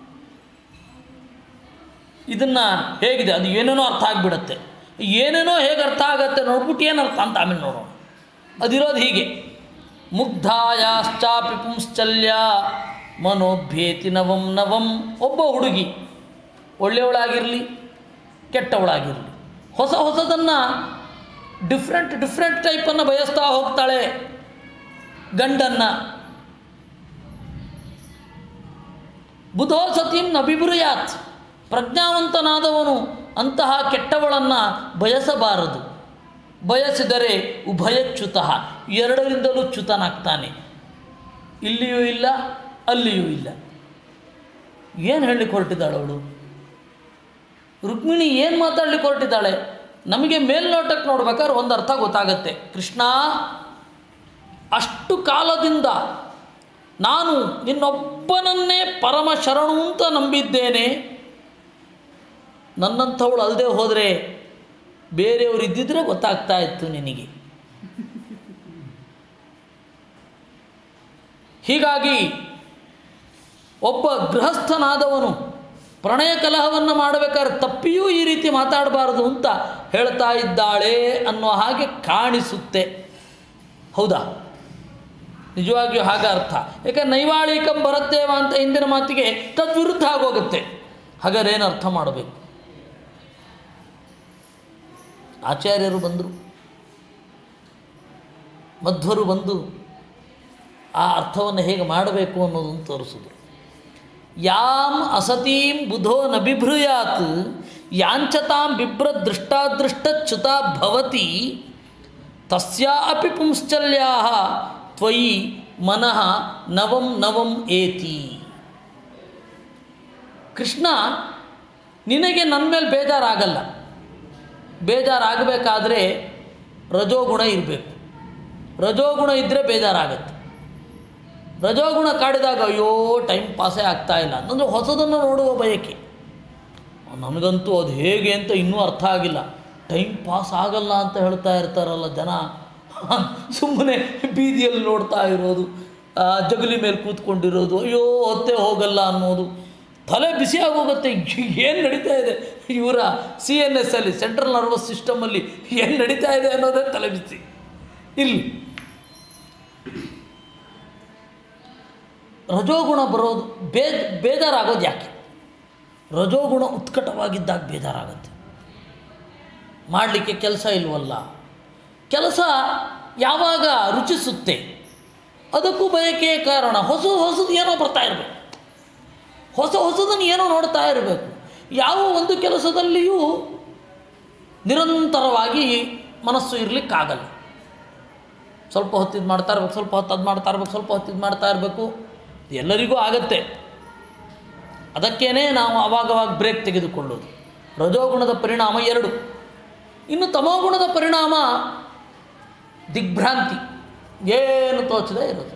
ಇದನ್ನು ಹೇಗಿದೆ ಅದು ಏನೇನೋ ಅರ್ಥ ಆಗಿಬಿಡತ್ತೆ ಏನೇನೋ ಹೇಗೆ ಅರ್ಥ ಆಗತ್ತೆ ನೋಡ್ಬಿಟ್ಟು ಏನು ಅರ್ಥ ಅಂತ ಆಮೇಲೆ ನೋಡೋಣ ಅದಿರೋದು ಹೀಗೆ ಮುಗ್ಧಾಯಾಶ್ಚಾಪಿ ಪುಂಶ್ಚಲ್ಯ ಮನೋಭ್ಯೇತಿ ನವಂ ನವಂ ಒಬ್ಬ ಹುಡುಗಿ ಒಳ್ಳೆಯವಳಾಗಿರಲಿ ಕೆಟ್ಟವಳಾಗಿರಲಿ ಹೊಸ ಹೊಸದನ್ನು ಡಿಫ್ರೆಂಟ್ ಡಿಫ್ರೆಂಟ್ ಟೈಪನ್ನು ಬಯಸ್ತಾ ಹೋಗ್ತಾಳೆ ಗಂಡನ್ನು ಬುಧೋ ಸತೀಂ ನಬಿಬ್ರುಯಾತ್ ಪ್ರಜ್ಞಾವಂತನಾದವನು ಅಂತಹ ಕೆಟ್ಟವಳನ್ನು ಬಯಸಬಾರದು ಬಯಸಿದರೆ ಉಭಯಚ್ಯುತಃ ಎರಡರಿಂದಲೂ ಚ್ಯುತನಾಗ್ತಾನೆ ಇಲ್ಲಿಯೂ ಇಲ್ಲ ಅಲ್ಲಿಯೂ ಇಲ್ಲ ಏನು ಹೇಳಲಿಕ್ಕೆ ಹೊರಟಿದ್ದಾಳೆ ಅವಳು ರುಕ್ಮಿಣಿ ಏನು ಮಾತಾಡ್ಲಿಕ್ಕೆ ಹೊರಟಿದ್ದಾಳೆ ನಮಗೆ ಮೇಲ್ನೋಟಕ್ಕೆ ನೋಡ್ಬೇಕಾದ್ರೆ ಒಂದು ಅರ್ಥ ಗೊತ್ತಾಗತ್ತೆ ಕೃಷ್ಣ ಅಷ್ಟು ಕಾಲದಿಂದ ನಾನು ನಿನ್ನೊಬ್ಬನನ್ನೇ ಪರಮ ಶರಣು ಅಂತ ನಂಬಿದ್ದೇನೆ ನನ್ನಂಥವಳು ಅಲ್ಲದೆ ಹೋದರೆ ಬೇರೆಯವರು ಇದ್ದಿದ್ರೆ ಗೊತ್ತಾಗ್ತಾ ಇತ್ತು ನಿನಗೆ ಹೀಗಾಗಿ ಒಬ್ಬ ಗೃಹಸ್ಥನಾದವನು ಪ್ರಣಯ ಕಲಹವನ್ನು ಮಾಡಬೇಕಾದ್ರೆ ತಪ್ಪಿಯೂ ಈ ರೀತಿ ಮಾತಾಡಬಾರದು ಅಂತ ಹೇಳ್ತಾ ಇದ್ದಾಳೆ ಅನ್ನೋ ಹಾಗೆ ಕಾಣಿಸುತ್ತೆ ಹೌದಾ ನಿಜವಾಗಿಯೂ ಹಾಗೆ ಅರ್ಥ ಯಾಕೆ ನೈವಾಳಿಕಂ ಬರತ್ತೇವ ಅಂತ ಹಿಂದಿನ ಮಾತಿಗೆ ತದ್ವಿರುದ್ಧ ಆಗೋಗುತ್ತೆ ಹಾಗಾದ್ರೆ ಏನು ಅರ್ಥ ಮಾಡಬೇಕು ಆಚಾರ್ಯರು ಬಂದರು ಮಧ್ವರು ಬಂದು ಆ ಅರ್ಥವನ್ನು ಹೇಗೆ ಮಾಡಬೇಕು ಅನ್ನೋದನ್ನು ತೋರಿಸಿದ್ರು ಯಾಂ ಅಸತೀಂ ಬುಧೋ ನ ಬಿಭ್ರುಯಾತ್ ಯಾಂಚತಾಂ ಬಿಭ್ರ ದೃಷ್ಟಾದೃಷ್ಟಚ್ಯುತ ಭವತಿ ತಸ್ಯಾ ಅಪಿ ಪುಂಶ್ಚಲ್ಯಾ ತ್ವಯಿ ಮನಃ ನವಂ ನವಂ ಏತಿ ಕೃಷ್ಣ ನಿನಗೆ ನನ್ನ ಮೇಲೆ ಬೇಜಾರಾಗಲ್ಲ ಬೇಜಾರಾಗಬೇಕಾದ್ರೆ ರಜೋಗುಣ ಇರಬೇಕು ರಜೋಗುಣ ಇದ್ದರೆ ಬೇಜಾರಾಗತ್ತೆ ರಜೋಗುಣ ಕಾಡಿದಾಗ ಅಯ್ಯೋ ಟೈಮ್ ಪಾಸೇ ಆಗ್ತಾ ಇಲ್ಲ ಅಂತಂದರೆ ಹೊಸದನ್ನು ನೋಡುವ ಬಯಕೆ ನನಗಂತೂ ಅದು ಹೇಗೆ ಅಂತ ಇನ್ನೂ ಅರ್ಥ ಆಗಿಲ್ಲ ಟೈಮ್ ಪಾಸ್ ಆಗಲ್ಲ ಅಂತ ಹೇಳ್ತಾ ಇರ್ತಾರಲ್ಲ ಜನ ಸುಮ್ಮನೆ ಬೀದಿಯಲ್ಲಿ ನೋಡ್ತಾ ಇರೋದು ಆ, ಜಗಲಿ ಮೇಲೆ ಕೂತ್ಕೊಂಡಿರೋದು ಅಯ್ಯೋ ಹೊತ್ತೇ ಹೋಗಲ್ಲ ಅನ್ನೋದು ತಲೆ ಬಿಸಿ ಆಗೋಗುತ್ತೆ ಏನು ನಡೀತಾ ಇದೆ ಇವರ ಸಿ ಎನ್ ಎಸ್ ಅಲ್ಲಿ ಸೆಂಟ್ರಲ್ ನರ್ವಸ್ ಸಿಸ್ಟಮಲ್ಲಿ ಏನು ನಡೀತಾ ಇದೆ ಅನ್ನೋದೇ ತಲೆ ಬಿಸಿ ಇಲ್ಲಿ ರಜೋಗುಣ ಬರೋದು ಬೇ ಬೇಜಾರಾಗೋದು ಯಾಕೆ ರಜೋಗುಣ ಉತ್ಕಟವಾಗಿದ್ದಾಗ ಬೇಜಾರಾಗುತ್ತೆ ಮಾಡಲಿಕ್ಕೆ ಕೆಲಸ ಇಲ್ವಲ್ಲ ಕೆಲಸ ಯಾವಾಗ ರುಚಿಸುತ್ತೆ ಅದಕ್ಕೂ ಬಯಕೆಯ ಕಾರಣ ಹೊಸ ಹೊಸದು ಏನೋ ಬರ್ತಾ ಇರಬೇಕು ಹೊಸ ಹೊಸದನ್ನು ಏನೋ ನೋಡ್ತಾ ಇರಬೇಕು ಯಾವ ಒಂದು ಕೆಲಸದಲ್ಲಿಯೂ ನಿರಂತರವಾಗಿ ಮನಸ್ಸು ಇರಲಿಕ್ಕಾಗಲ್ಲ ಸ್ವಲ್ಪ ಹೊತ್ತಿದ್ದು ಮಾಡ್ತಾ ಇರ್ಬೇಕು ಸ್ವಲ್ಪ ಹೊತ್ತು ಅದು ಮಾಡ್ತಾ ಇರ್ಬೇಕು ಸ್ವಲ್ಪ ಹೊತ್ತಿದ್ದು ಮಾಡ್ತಾ ಇರಬೇಕು ಎಲ್ಲರಿಗೂ ಆಗತ್ತೆ ಅದಕ್ಕೇನೆ ನಾವು ಅವಾಗವಾಗ ಬ್ರೇಕ್ ತೆಗೆದುಕೊಳ್ಳೋದು ರಜೋಗುಣದ ಪರಿಣಾಮ ಎರಡು ಇನ್ನು ತಮೋಗುಣದ ಪರಿಣಾಮ ದಿಗ್ಭ್ರಾಂತಿ ಏನು ತೋಚದೇ ಇರೋದು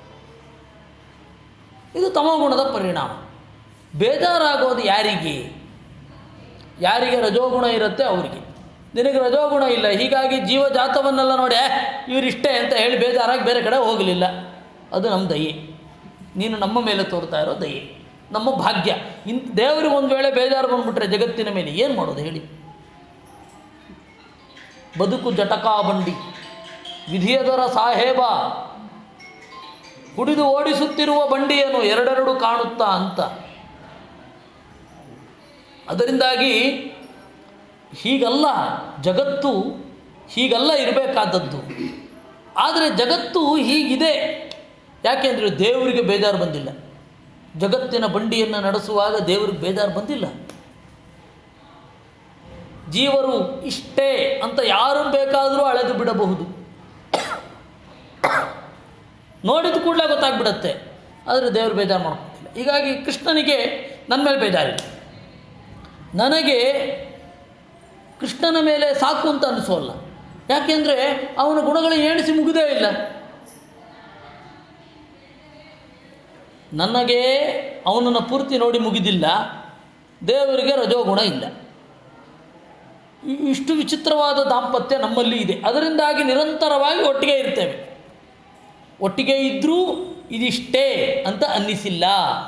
ಇದು ತಮೋಗುಣದ ಪರಿಣಾಮ ಬೇಜಾರಾಗೋದು ಯಾರಿಗೆ ಯಾರಿಗೆ ರಜೋಗುಣ ಇರುತ್ತೆ ಅವರಿಗೆ ನಿನಗೆ ರಜೋಗುಣ ಇಲ್ಲ ಹೀಗಾಗಿ ಜೀವಜಾತವನ್ನೆಲ್ಲ ನೋಡಿ "ಏ, ಇವರಿಷ್ಟೇ ಅಂತ ಹೇಳಿ ಬೇಜಾರಾಗಿ ಬೇರೆ ಕಡೆ ಹೋಗಲಿಲ್ಲ ಅದು ನಮ್ಮ ದಯೆ ನೀನು ನಮ್ಮ ಮೇಲೆ ತೋರ್ತಾ ಇರೋ ದಯೆ ನಮ್ಮ ಭಾಗ್ಯ ಇನ್ ದೇವರಿಗೆ ಒಂದು ವೇಳೆ ಬೇಜಾರು ಬಂದ್ಬಿಟ್ರೆ ಜಗತ್ತಿನ ಮೇಲೆ ಏನು ಮಾಡೋದು ಹೇಳಿ ಬದುಕು ಜಟಕಾ ಬಂಡಿ ವಿಧಿಯದರ ಸಾಹೇಬ ಕುಡಿದು ಓಡಿಸುತ್ತಿರುವ ಬಂಡಿಯನ್ನು ಎರಡೆರಡು ಕಾಣುತ್ತಾ ಅಂತ ಅದರಿಂದಾಗಿ ಹೀಗಲ್ಲ ಜಗತ್ತು ಹೀಗಲ್ಲ ಇರಬೇಕಾದದ್ದು ಆದರೆ ಜಗತ್ತು ಹೀಗಿದೆ ಯಾಕೆಂದರೆ ದೇವರಿಗೆ ಬೇಜಾರು ಬಂದಿಲ್ಲ ಜಗತ್ತಿನ ಬಂಡಿಯನ್ನು ನಡೆಸುವಾಗ ದೇವರಿಗೆ ಬೇಜಾರು ಬಂದಿಲ್ಲ ಜೀವರು ಇಷ್ಟೇ ಅಂತ ಯಾರನ್ನು ಬೇಕಾದರೂ ಅಳೆದು ಬಿಡಬಹುದು ನೋಡಿದ ಕೂಡಲೇ ಗೊತ್ತಾಗ್ಬಿಡತ್ತೆ ಆದರೆ ದೇವರು ಬೇಜಾರು ಮಾಡ್ಕೊತಿಲ್ಲ ಹೀಗಾಗಿ ಕೃಷ್ಣನಿಗೆ ನನ್ನ ಮೇಲೆ ಬೇಜಾರಿಲ್ಲ ನನಗೆ ಕೃಷ್ಣನ ಮೇಲೆ ಸಾಕು ಅಂತ ಅನಿಸೋಲ್ಲ ಯಾಕೆಂದರೆ ಅವನ ಗುಣಗಳು ಎಣಿಸಿ ಮುಗಿದೇ ಇಲ್ಲ ನನಗೆ ಅವನನ್ನು ಪೂರ್ತಿ ನೋಡಿ ಮುಗಿದಿಲ್ಲ ದೇವರಿಗೆ ರಜೋಗುಣ ಇಲ್ಲ ಇ- ಇಷ್ಟು ವಿಚಿತ್ರವಾದ ದಾಂಪತ್ಯ ನಮ್ಮಲ್ಲಿ ಇದೆ ಅದರಿಂದಾಗಿ ನಿರಂತರವಾಗಿ ಒಟ್ಟಿಗೆ ಇರ್ತೇವೆ ಒಟ್ಟಿಗೆ ಇದ್ದರೂ ಇದಿಷ್ಟೇ ಅಂತ ಅನ್ನಿಸಿಲ್ಲ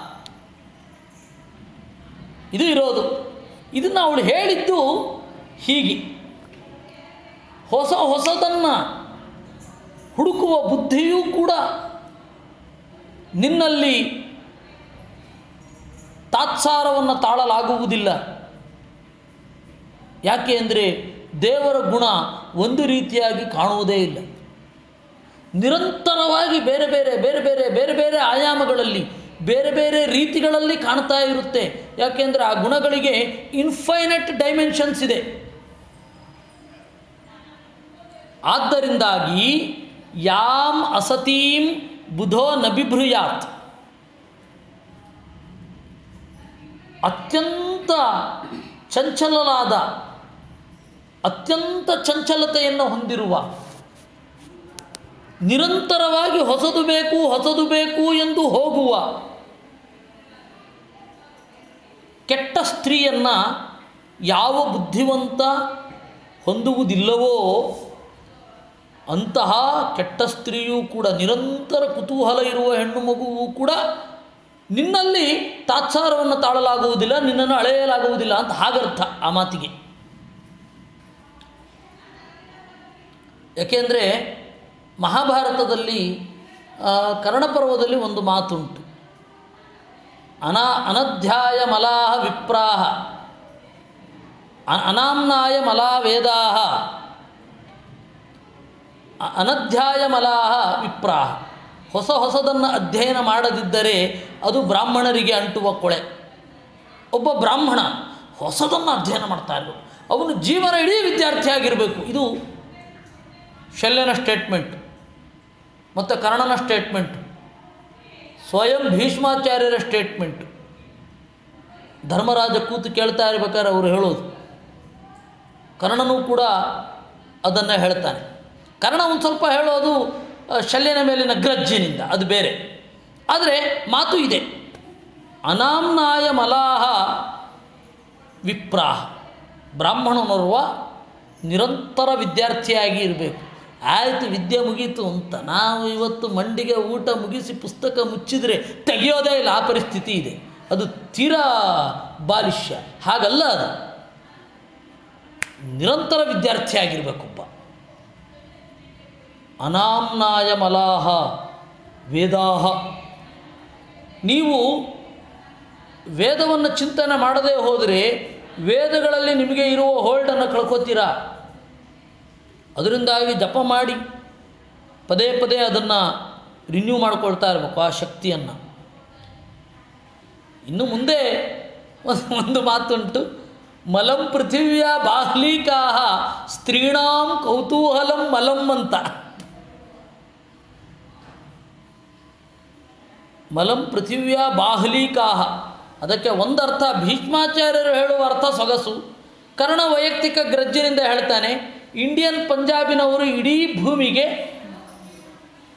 ಇದು ಇರೋದು ಇದನ್ನು ಅವಳು ಹೇಳಿದ್ದು ಹೀಗೆ ಹೊಸ ಹೊಸದನ್ನು ಹುಡುಕುವ ಬುದ್ಧಿಯೂ ಕೂಡ ನಿನ್ನಲ್ಲಿ ತಾತ್ಸಾರವನ್ನು ತಾಳಲಾಗುವುದಿಲ್ಲ ಯಾಕೆ ಅಂದರೆ ದೇವರ ಗುಣ ಒಂದು ರೀತಿಯಾಗಿ ಕಾಣುವುದೇ ಇಲ್ಲ ನಿರಂತರವಾಗಿ ಬೇರೆ ಬೇರೆ ಬೇರೆ ಬೇರೆ ಬೇರೆ ಬೇರೆ ಆಯಾಮಗಳಲ್ಲಿ ಬೇರೆ ಬೇರೆ ರೀತಿಗಳಲ್ಲಿ ಕಾಣ್ತಾ ಇರುತ್ತೆ ಯಾಕೆಂದರೆ ಆ ಗುಣಗಳಿಗೆ ಇನ್ಫೈನಟ್ ಡೈಮೆನ್ಷನ್ಸ್ ಇದೆ ಆದ್ದರಿಂದಾಗಿ ಯಾಮ್ ಅಸತೀಂ ಬುಧೋ ನಬಿಭೃಯಾತ್ ಅತ್ಯಂತ ಚಂಚಲಲಾದ ಅತ್ಯಂತ ಚಂಚಲತೆಯನ್ನು ಹೊಂದಿರುವ ನಿರಂತರವಾಗಿ ಹೊಸದು ಬೇಕು ಹೊಸದು ಬೇಕು ಎಂದು ಹೋಗುವ ಕೆಟ್ಟ ಸ್ತ್ರೀಯನ್ನು ಯಾವ ಬುದ್ಧಿವಂತ ಹೊಂದುವುದಿಲ್ಲವೋ ಅಂತಹ ಕೆಟ್ಟ ಸ್ತ್ರೀಯೂ ಕೂಡ ನಿರಂತರ ಕುತೂಹಲ ಇರುವ ಹೆಣ್ಣು ಮಗುವು ಕೂಡ ನಿನ್ನಲ್ಲಿ ತಾತ್ಸಾರವನ್ನು ತಾಳಲಾಗುವುದಿಲ್ಲ ನಿನ್ನನ್ನು ಅಳೆಯಲಾಗುವುದಿಲ್ಲ ಅಂತ ಹಾಗರ್ಥ ಆ ಮಾತಿಗೆ ಯಾಕೆಂದರೆ ಮಹಾಭಾರತದಲ್ಲಿ ಆ, ಕರ್ಣಪರ್ವದಲ್ಲಿ ಒಂದು ಮಾತುಂಟು ಅನಾ ಅನಧ್ಯಾಯ ಮಲಾಹ ವಿಪ್ರಾಹ ಅ- ಅನಾಮ್ನಾಯ ಮಲಾ ವೇದಾಹ ಅ- ಅನಧ್ಯಾಯ ಮಲಾಹ ವಿಪ್ರಾಹ ಹೊಸ ಹೊಸದನ್ನು ಅಧ್ಯಯನ ಮಾಡದಿದ್ದರೆ ಅದು ಬ್ರಾಹ್ಮಣರಿಗೆ ಅಂಟುವ ಕೊಳೆ ಒಬ್ಬ ಬ್ರಾಹ್ಮಣ ಹೊಸದನ್ನು ಅಧ್ಯಯನ ಮಾಡ್ತಾ ಇರಬೇಕು ಅವನು ಜೀವನ ಇಡೀ ವಿದ್ಯಾರ್ಥಿಯಾಗಿರಬೇಕು ಇದು ಶಲ್ಯನ ಸ್ಟೇಟ್ಮೆಂಟ್ ಮತ್ತು ಕರ್ಣನ ಸ್ಟೇಟ್ಮೆಂಟ್ ಸ್ವಯಂ ಭೀಷ್ಮಾಚಾರ್ಯರ ಸ್ಟೇಟ್ಮೆಂಟ್ ಧರ್ಮರಾಜ ಕೂತು ಕೇಳ್ತಾ ಇರ್ಬೇಕಾದ್ರೆ ಅವರು ಹೇಳೋದು ಕರ್ಣನೂ ಕೂಡ ಅದನ್ನು ಹೇಳ್ತಾನೆ ಕರ್ಣ ಒಂದು ಸ್ವಲ್ಪ ಹೇಳೋದು ಆ, ಶಲ್ಯನ ಮೇಲಿನ ಗ್ರಜ್ಜಿನಿಂದ ಅದು ಬೇರೆ ಆದರೆ ಮಾತು ಇದೆ ಅನಾಮ್ನಾಯ ಮಲಾಹ ವಿಪ್ರಾಹ ಬ್ರಾಹ್ಮಣನೋರ್ವ ನಿರಂತರ ವಿದ್ಯಾರ್ಥಿಯಾಗಿ ಇರಬೇಕು ಆಯಿತು ವಿದ್ಯೆ ಮುಗೀತು ಅಂತ ನಾವು ಇವತ್ತು ಮಂಡಿಗೆ ಊಟ ಮುಗಿಸಿ ಪುಸ್ತಕ ಮುಚ್ಚಿದರೆ ತೆಗೆಯೋದೇ ಇಲ್ಲ ಆ ಪರಿಸ್ಥಿತಿ ಇದೆ ಅದು ತೀರಾ ಬಾಲಿಷ್ಯ ಹಾಗಲ್ಲ ಅದು ನಿರಂತರ ವಿದ್ಯಾರ್ಥಿಯಾಗಿರಬೇಕೊಬ್ಬ ಅನಾಮ್ನಾಯ ಮಲಾಹ ವೇದಾಹ ನೀವು ವೇದವನ್ನು ಚಿಂತನೆ ಮಾಡದೇ ಹೋದರೆ ವೇದಗಳಲ್ಲಿ ನಿಮಗೆ ಇರುವ ಹೋಲ್ಡನ್ನು ಕಳ್ಕೊತೀರಾ ಅದರಿಂದಾಗಿ ಜಪ ಮಾಡಿ ಪದೇ ಪದೇ ಅದನ್ನು ರಿನ್ಯೂ ಮಾಡ್ಕೊಳ್ತಾ ಇರಬೇಕು ಆ ಶಕ್ತಿಯನ್ನು ಇನ್ನು ಮುಂದೆ ಒಂದು ಒಂದು ಮಾತುಂಟು ಮಲಂ ಪೃಥಿವ್ಯ ಬಾಹ್ಲೀಕಾಹ ಸ್ತ್ರೀಣಾಂ ಕೌತೂಹಲಂ ಮಲಂ ಅಂತ ಮಲಂ ಪೃಥಿವ್ಯ ಬಾಹ್ಲೀಕಾಹ ಅದಕ್ಕೆ ಒಂದರ್ಥ ಭೀಷ್ಮಾಚಾರ್ಯರು ಹೇಳುವ ಅರ್ಥ ಸೊಗಸು ಕರ್ಣ ವೈಯಕ್ತಿಕ ಗ್ರಜ್ಜಿನಿಂದ ಹೇಳ್ತಾನೆ ಇಂಡಿಯನ್ ಪಂಜಾಬಿನವರು ಇಡೀ ಭೂಮಿಗೆ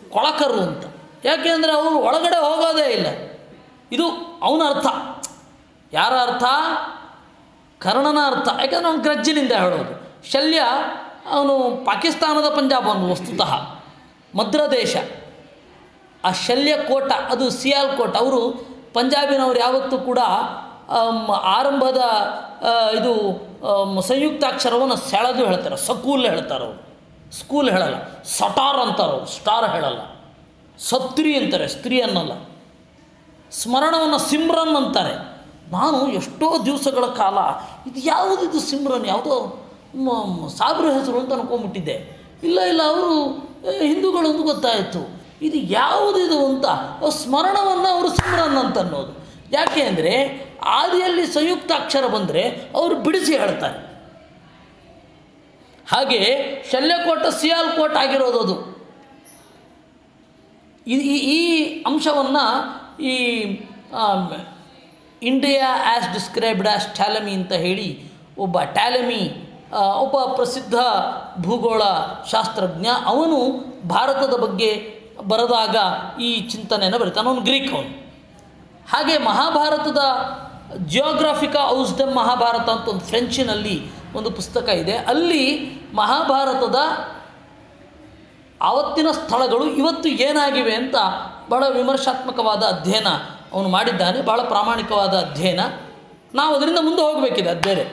ಕೊಳಕರು ಅಂತ ಯಾಕೆಂದರೆ ಅವರು ಒಳಗಡೆ ಹೋಗೋದೇ ಇಲ್ಲ ಇದು ಅವನ ಅರ್ಥ ಯಾರ ಅರ್ಥ ಕರ್ಣನ ಅರ್ಥ ಯಾಕಂದರೆ ಅವನು ಗ್ರಜ್ಜಿನಿಂದ ಹೇಳೋದು ಶಲ್ಯ ಅವನು ಪಾಕಿಸ್ತಾನದ ಪಂಜಾಬ್ ಒಂದು ವಸ್ತುತಃ ಮದ್ರದೇಶ ಆ ಶಲ್ಯ ಕೋಟ ಅದು ಸಿಯಾಲ್ ಕೋಟ ಅವರು ಪಂಜಾಬಿನವರು ಯಾವತ್ತೂ ಕೂಡ ಆಮ್, ಆರಂಭದ ಆ, ಇದು ಆಮ್, ಸಂಯುಕ್ತಾಕ್ಷರವನ್ನು ಸೆಳೆದು ಹೇಳ್ತಾರೆ ಸಕೂಲ್ ಹೇಳ್ತಾರೆ ಅವರು ಸ್ಕೂಲ್ ಹೇಳಲ್ಲ ಸಟಾರ್ ಅಂತಾರೆ ಅವರು ಸ್ಟಾರ್ ಹೇಳಲ್ಲ ಸತ್ರಿ ಅಂತಾರೆ ಸ್ತ್ರೀ ಅನ್ನಲ್ಲ ಸ್ಮರಣವನ್ನು ಸಿಮ್ರನ್ ಅಂತಾರೆ ನಾನು ಎಷ್ಟೋ ದಿವಸಗಳ ಕಾಲ ಇದು ಯಾವುದಿದು ಸಿಮ್ರನ್ ಯಾವುದೋ ಮ- ಮ- ಸಾಬ್ರ ಹೆಸರು ಅಂತ ಅನ್ಕೊಂಡ್ಬಿಟ್ಟಿದ್ದೆ ಇಲ್ಲ ಇಲ್ಲ ಅವರು ಹಿಂದೂಗಳು ಅಂತ ಗೊತ್ತಾಯಿತು ಇದು ಯಾವುದಿದು ಅಂತ ಅವ್ರ ಸ್ಮರಣವನ್ನು ಅವರು ಸಿಮ್ರನ್ ಅಂತ ಅನ್ನೋದು ಯಾಕೆ ಅಂದರೆ ಆದಿಯಲ್ಲಿ ಸಂಯುಕ್ತಾಕ್ಷರ ಬಂದರೆ ಅವರು ಬಿಡಿಸಿ ಹೇಳ್ತಾರೆ ಹಾಗೆ ಶಲ್ಯಕೋಟ ಸಿಯಾಲ್ಕೋಟ್ ಆಗಿರೋದು ಅದು ಈ- ಈ ಈ ಅಂಶವನ್ನು ಈ India as described as Ptolemy ಅಂತ ಹೇಳಿ ಒಬ್ಬ ಟ್ಯಾಲಮಿ ಆ, ಒಬ್ಬ ಪ್ರಸಿದ್ಧ ಭೂಗೋಳ ಶಾಸ್ತ್ರಜ್ಞ ಅವನು ಭಾರತದ ಬಗ್ಗೆ ಬರೆದಾಗ ಈ ಚಿಂತನೆಯನ್ನು ಬರೀತಾನೆ ಅವನು ಗ್ರೀಕ್ ಅವನು ಹಾಗೆ ಮಹಾಭಾರತದ ಜಿಯೋಗ್ರಾಫಿಕಾ ಔಸ್ಡಮ್ ಮಹಾಭಾರತ ಅಂತ ಒಂದು ಫ್ರೆಂಚಿನಲ್ಲಿ ಒಂದು ಪುಸ್ತಕ ಇದೆ ಅಲ್ಲಿ ಮಹಾಭಾರತದ ಆವತ್ತಿನ ಸ್ಥಳಗಳು ಇವತ್ತು ಏನಾಗಿವೆ ಅಂತ ಬಹಳ ವಿಮರ್ಶಾತ್ಮಕವಾದ ಅಧ್ಯಯನ ಅವನು ಮಾಡಿದ್ದಾನೆ ಬಹಳ ಪ್ರಾಮಾಣಿಕವಾದ ಅಧ್ಯಯನ ನಾವು ಅದರಿಂದ ಮುಂದೆ ಹೋಗಬೇಕಿದೆ ಅದು ಬೇರೆ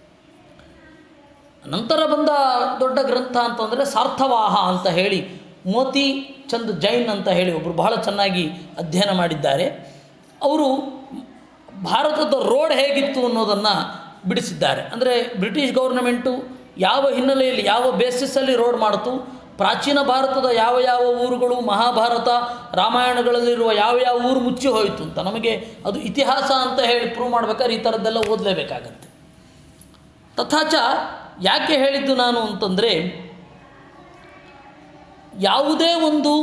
ನಂತರ ಬಂದ ದೊಡ್ಡ ಗ್ರಂಥ ಅಂತಂದರೆ ಸಾರ್ಥವಾಹ ಅಂತ ಹೇಳಿ ಮೋತಿ ಚಂದ್ ಜೈನ್ ಅಂತ ಹೇಳಿ ಒಬ್ಬರು ಬಹಳ ಚೆನ್ನಾಗಿ ಅಧ್ಯಯನ ಮಾಡಿದ್ದಾರೆ ಅವರು ಭಾರತದ ರೋಡ್ ಹೇಗಿತ್ತು ಅನ್ನೋದನ್ನು ಬಿಡಿಸಿದ್ದಾರೆ ಅಂದರೆ ಬ್ರಿಟಿಷ್ ಗೌರ್ನಮೆಂಟು ಯಾವ ಹಿನ್ನೆಲೆಯಲ್ಲಿ ಯಾವ ಬೇಸಿಸಲ್ಲಿ ರೋಡ್ ಮಾಡಿತು ಪ್ರಾಚೀನ ಭಾರತದ ಯಾವ ಯಾವ ಊರುಗಳು ಮಹಾಭಾರತ ರಾಮಾಯಣಗಳಲ್ಲಿರುವ ಯಾವ ಯಾವ ಊರು ಮುಚ್ಚಿ ಹೋಯಿತು ಅಂತ ನಮಗೆ ಅದು ಇತಿಹಾಸ ಅಂತ ಹೇಳಿ ಪ್ರೂವ್ ಮಾಡ್ಬೇಕಾದ್ರೆ ಈ ಥರದ್ದೆಲ್ಲ ಓದಲೇಬೇಕಾಗತ್ತೆ ತಥಾಚ ಯಾಕೆ ಹೇಳಿದ್ದು ನಾನು ಅಂತಂದರೆ ಯಾವುದೇ ಒಂದು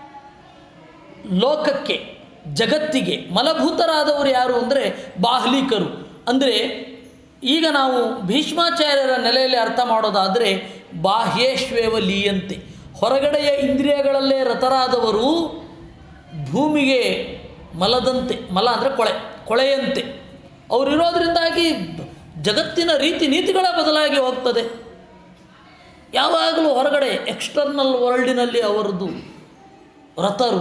ಲೋಕಕ್ಕೆ ಜಗತ್ತಿಗೆ ಮಲಭೂತರಾದವರು ಯಾರು ಅಂದರೆ ಬಾಹ್ಲಿಕರು ಅಂದರೆ ಈಗ ನಾವು ಭೀಷ್ಮಾಚಾರ್ಯರ ನೆಲೆಯಲ್ಲಿ ಅರ್ಥ ಮಾಡೋದಾದರೆ ಬಾಹ್ಯೇಶ್ವೇವ ಲೀಯಂತೆ ಹೊರಗಡೆಯ ಇಂದ್ರಿಯಗಳಲ್ಲೇ ರತರಾದವರು ಭೂಮಿಗೆ ಮಲದಂತೆ ಮಲ ಅಂದರೆ ಕೊಳೆ ಕೊಳೆಯಂತೆ ಅವರಿರೋದ್ರಿಂದಾಗಿ ಜಗತ್ತಿನ ರೀತಿ ನೀತಿಗಳ ಬದಲಾಗಿ ಹೋಗ್ತದೆ ಯಾವಾಗಲೂ ಹೊರಗಡೆ ಎಕ್ಸ್ಟರ್ನಲ್ ವರ್ಲ್ಡಿನಲ್ಲಿ ಅವರದ್ದು ರಥರು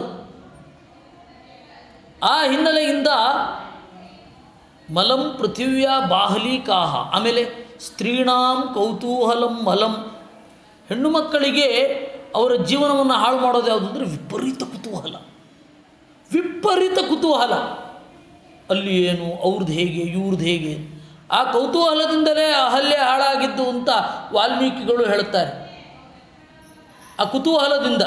ಆ ಹಿನ್ನೆಲೆಯಿಂದ ಮಲಂ ಪೃಥಿವ್ಯ ಬಾಹಲೀಕಾಹ ಆಮೇಲೆ ಸ್ತ್ರೀಣಾಂ ಕೌತೂಹಲಂ ಮಲಂ ಹೆಣ್ಣು ಮಕ್ಕಳಿಗೆ ಅವರ ಜೀವನವನ್ನು ಹಾಳು ಮಾಡೋದು ಯಾವುದು ಅಂದರೆ ವಿಪರೀತ ಕುತೂಹಲ ವಿಪರೀತ ಕುತೂಹಲ ಅಲ್ಲಿ ಏನು ಅವ್ರದ್ದು ಹೇಗೆ ಇವ್ರದ್ದು ಹೇಗೆ ಆ ಕೌತೂಹಲದಿಂದಲೇ ಅಹಲ್ಯ ಹಾಳಾಗಿದ್ದು ಅಂತ ವಾಲ್ಮೀಕಿಗಳು ಹೇಳುತ್ತಾರೆ ಆ ಕುತೂಹಲದಿಂದ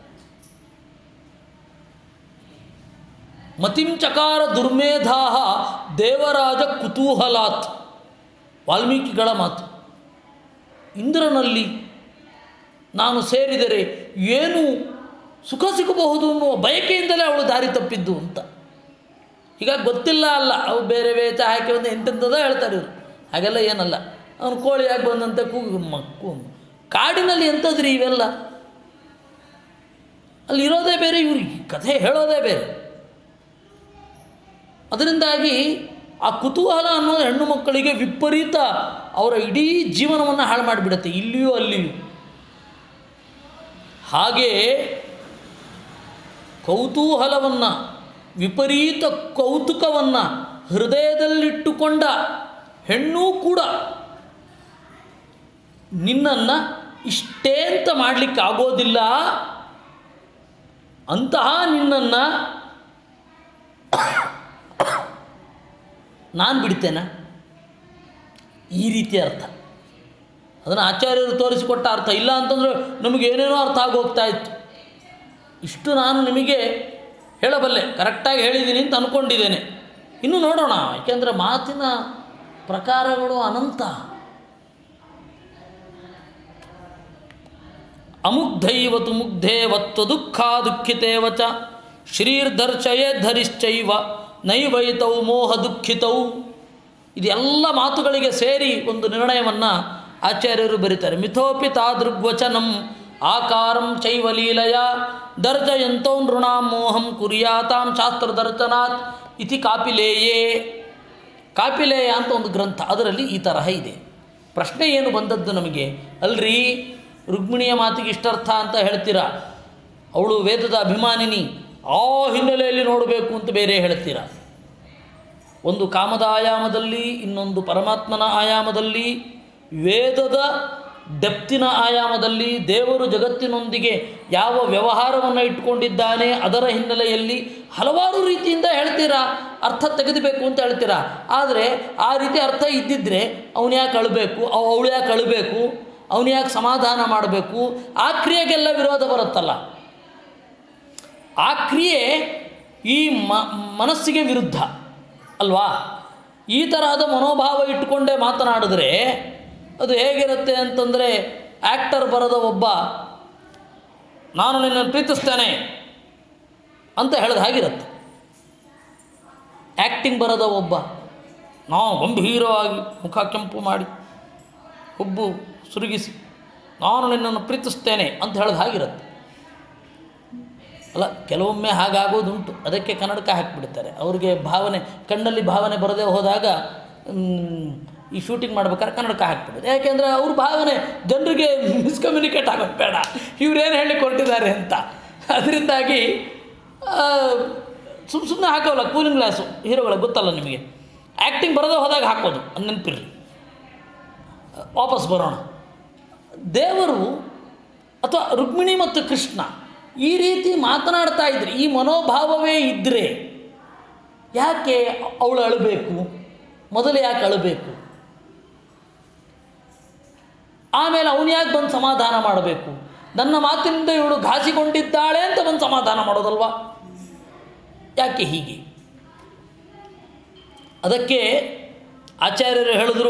ಮತಿಂಚಕಾರ ದುರ್ಮೇಧಾಹ ದೇವರಾಜ ಕುತೂಹಲಾತ್ ವಾಲ್ಮೀಕಿಗಳ ಮಾತು ಇಂದ್ರನಲ್ಲಿ ನಾನು ಸೇರಿದರೆ ಏನು ಸುಖ ಸಿಗಬಹುದು ಅನ್ನುವ ಬಯಕೆಯಿಂದಲೇ ಅವಳು ದಾರಿ ತಪ್ಪಿದ್ದು ಅಂತ ಹೀಗಾಗಿ ಗೊತ್ತಿಲ್ಲ ಅಲ್ಲ ಅವು ಬೇರೆ ವೇಚ ಹಾಕಿ ಒಂದು ಎಂತೆಂಥದೋ ಹೇಳ್ತಾರೆ ಇವರು ಹಾಗೆಲ್ಲ ಏನಲ್ಲ ಅವನು ಕೋಳಿಯಾಗಿ ಬಂದಂತೆ ಕೂಗು ಮಕ್ಕು ಕಾಡಿನಲ್ಲಿ ಎಂಥದ್ರಿ ಇವೆಲ್ಲ ಅಲ್ಲಿ ಇರೋದೇ ಬೇರೆ ಇವ್ರಿಗೆ ಕಥೆ ಹೇಳೋದೇ ಬೇರೆ ಅದರಿಂದಾಗಿ ಆ ಕುತೂಹಲ ಅನ್ನೋದು ಹೆಣ್ಣು ಮಕ್ಕಳಿಗೆ ವಿಪರೀತ ಅವರ ಇಡೀ ಜೀವನವನ್ನು ಹಾಳು ಮಾಡಿಬಿಡುತ್ತೆ ಇಲ್ಲಿಯೂ ಅಲ್ಲಿಯೂ ಹಾಗೆ ಕೌತೂಹಲವನ್ನು ವಿಪರೀತ ಕೌತುಕವನ್ನು ಹೃದಯದಲ್ಲಿಟ್ಟುಕೊಂಡ ಹೆಣ್ಣೂ ಕೂಡ ನಿನ್ನನ್ನು ಇಷ್ಟೇ ಅಂತ ಮಾಡಲಿಕ್ಕೆ ಆಗೋದಿಲ್ಲ ಅಂತಹ ನಿನ್ನನ್ನು ನಾನು ಬಿಡ್ತೇನೆ ಈ ರೀತಿಯ ಅರ್ಥ ಅದನ್ನು ಆಚಾರ್ಯರು ತೋರಿಸಿಕೊಟ್ಟ ಅರ್ಥ ಇಲ್ಲ ಅಂತಂದರೆ ನಮಗೆ ಏನೇನೋ ಅರ್ಥ ಆಗೋಗ್ತಾ ಇತ್ತು ಇಷ್ಟು ನಾನು ನಿಮಗೆ ಹೇಳಬಲ್ಲೆ ಕರೆಕ್ಟಾಗಿ ಹೇಳಿದ್ದೀನಿ ಅಂತ ಅಂದ್ಕೊಂಡಿದ್ದೇನೆ ಇನ್ನು ನೋಡೋಣ ಯಾಕೆಂದರೆ ಮಾತಿನ ಪ್ರಕಾರಗಳು ಅನಂತ ಅಮುಗ್ಧೈವತು ಮುಗ್ಧೇವತ್ವ ದುಃಖ ದುಃಖಿತೇವ ಚ ಶ್ರೀರ್ಧರ್ಚಯೇ ಧರಿಶ್ಚೈವ ನೈವೈತೌ ಮೋಹ ದುಃಖಿತೌ ಇದೆಲ್ಲ ಮಾತುಗಳಿಗೆ ಸೇರಿ ಒಂದು ನಿರ್ಣಯವನ್ನು ಆಚಾರ್ಯರು ಬರೀತಾರೆ ಮಿಥೋಪಿ ತಾದೃಗ್ವಚನಂ ಆಕಾರಂ ಚೈವ ಲೀಲಯ ದರ್ಜಯಂತೋ ನೃಣಾಂ ಮೋಹಂ ಕುರ್ಯಾತಾಂ ಶಾಸ್ತ್ರದರ್ಶನಾತ್ ಇತಿ ಕಾಪಿಲೇಯೇ ಕಾಪಿಲೇಯ ಅಂತ ಒಂದು ಗ್ರಂಥ ಅದರಲ್ಲಿ ಈ ತರಹ ಇದೆ ಪ್ರಶ್ನೆ ಏನು ಬಂದದ್ದು ನಮಗೆ ಅಲ್ರಿ ರುಕ್ಮಿಣಿಯ ಮಾತಿಗೆ ಇಷ್ಟರ್ಥ ಅಂತ ಹೇಳ್ತೀರಾ ಅವಳು ವೇದದ ಅಭಿಮಾನಿನಿ ಆ ಹಿನ್ನೆಲೆಯಲ್ಲಿ ನೋಡಬೇಕು ಅಂತ ಬೇರೆ ಹೇಳ್ತೀರಾ ಒಂದು ಕಾಮದ ಆಯಾಮದಲ್ಲಿ ಇನ್ನೊಂದು ಪರಮಾತ್ಮನ ಆಯಾಮದಲ್ಲಿ ವೇದದ ಡೆಪ್ತಿನ ಆಯಾಮದಲ್ಲಿ ದೇವರು ಜಗತ್ತಿನೊಂದಿಗೆ ಯಾವ ವ್ಯವಹಾರವನ್ನು ಇಟ್ಕೊಂಡಿದ್ದಾನೆ ಅದರ ಹಿನ್ನೆಲೆಯಲ್ಲಿ ಹಲವಾರು ರೀತಿಯಿಂದ ಹೇಳ್ತೀರಾ ಅರ್ಥ ತೆಗೆದುಬೇಕು ಅಂತ ಹೇಳ್ತೀರಾ ಆದರೆ ಆ ರೀತಿ ಅರ್ಥ ಇದ್ದಿದ್ದರೆ ಅವನು ಯಾಕೆ ಅಳಬೇಕು ಅವಳು ಯಾಕೆ ಅಳಬೇಕು ಅವನು ಯಾಕೆ ಸಮಾಧಾನ ಮಾಡಬೇಕು ಆ ಕ್ರಿಯೆಗೆಲ್ಲ ವಿರೋಧ ಬರುತ್ತಲ್ಲ ಆ ಕ್ರಿಯೆ ಈ ಮ ಮನಸ್ಸಿಗೆ ವಿರುದ್ಧ ಅಲ್ವಾ ಈ ತರಹದ ಮನೋಭಾವ ಇಟ್ಟುಕೊಂಡೇ ಮಾತನಾಡಿದ್ರೆ ಅದು ಹೇಗಿರುತ್ತೆ ಅಂತಂದರೆ ಆ್ಯಕ್ಟರ್ ಬರದ ಒಬ್ಬ ನಾನು ನಿನ್ನನ್ನು ಪ್ರೀತಿಸ್ತೇನೆ ಅಂತ ಹೇಳಿದ ಹಾಗಿರುತ್ತೆ ಆ್ಯಕ್ಟಿಂಗ್ ಬರದ ಒಬ್ಬ ನಾವು ಗಂಭೀರವಾಗಿ ಮುಖ ಕೆಂಪು ಮಾಡಿ ಹುಬ್ಬು ಸುರುಗಿಸಿ ನಾನು ನಿನ್ನನ್ನು ಪ್ರೀತಿಸ್ತೇನೆ ಅಂತ ಹೇಳಿದ ಹಾಗಿರುತ್ತೆ ಅಲ್ಲ ಕೆಲವೊಮ್ಮೆ ಹಾಗಾಗೋದುಂಟು ಅದಕ್ಕೆ ಕನ್ನಡಕ ಹಾಕಿಬಿಡ್ತಾರೆ ಅವ್ರಿಗೆ ಭಾವನೆ ಕಣ್ಣಲ್ಲಿ ಭಾವನೆ ಬರದೇ ಹೋದಾಗ ಮ್, ಈ ಶೂಟಿಂಗ್ ಮಾಡ್ಬೇಕಾದ್ರೆ ಕನ್ನಡಕ ಹಾಕ್ಬಿಡೋದು ಯಾಕೆಂದರೆ ಅವ್ರ ಭಾವನೆ ಜನರಿಗೆ ಮಿಸ್ಕಮ್ಯುನಿಕೇಟ್ ಆಗೋದು ಬೇಡ ಇವ್ರೇನು ಹೇಳಲಿಕ್ಕೆ ಹೊರಟಿದ್ದಾರೆ ಅಂತ ಅದರಿಂದಾಗಿ ಸುಮ್ಮ ಸುಮ್ಮನೆ ಹಾಕೋಲ್ಲ ಕೂಲಿಂಗ್ ಗ್ಲಾಸು ಹೀರೋಗಳಿಗೆ ಗೊತ್ತಲ್ಲ ನಿಮಗೆ ಆ್ಯಕ್ಟಿಂಗ್ ಬರದೇ ಹೋದಾಗ ಹಾಕೋದು ಅದು ನೆನಪಿರಲಿ ವಾಪಸ್ ಬರೋಣ ದೇವರು ಅಥವಾ ರುಕ್ಮಿಣಿ ಮತ್ತು ಕೃಷ್ಣ ಈ ರೀತಿ ಮಾತನಾಡ್ತಾ ಇದ್ರೆ ಈ ಮನೋಭಾವವೇ ಇದ್ದರೆ ಯಾಕೆ ಅವಳು ಅಳಬೇಕು ಮೊದಲು ಯಾಕೆ ಅಳಬೇಕು ಆಮೇಲೆ ಅವನು ಯಾಕೆ ಬಂದು ಸಮಾಧಾನ ಮಾಡಬೇಕು ನನ್ನ ಮಾತಿನಿಂದ ಇವಳು ಘಾಸಿಕೊಂಡಿದ್ದಾಳೆ ಅಂತ ಬಂದು ಸಮಾಧಾನ ಮಾಡೋದಲ್ವಾ ಯಾಕೆ ಹೀಗೆ ಅದಕ್ಕೆ ಆಚಾರ್ಯರು ಹೇಳಿದ್ರು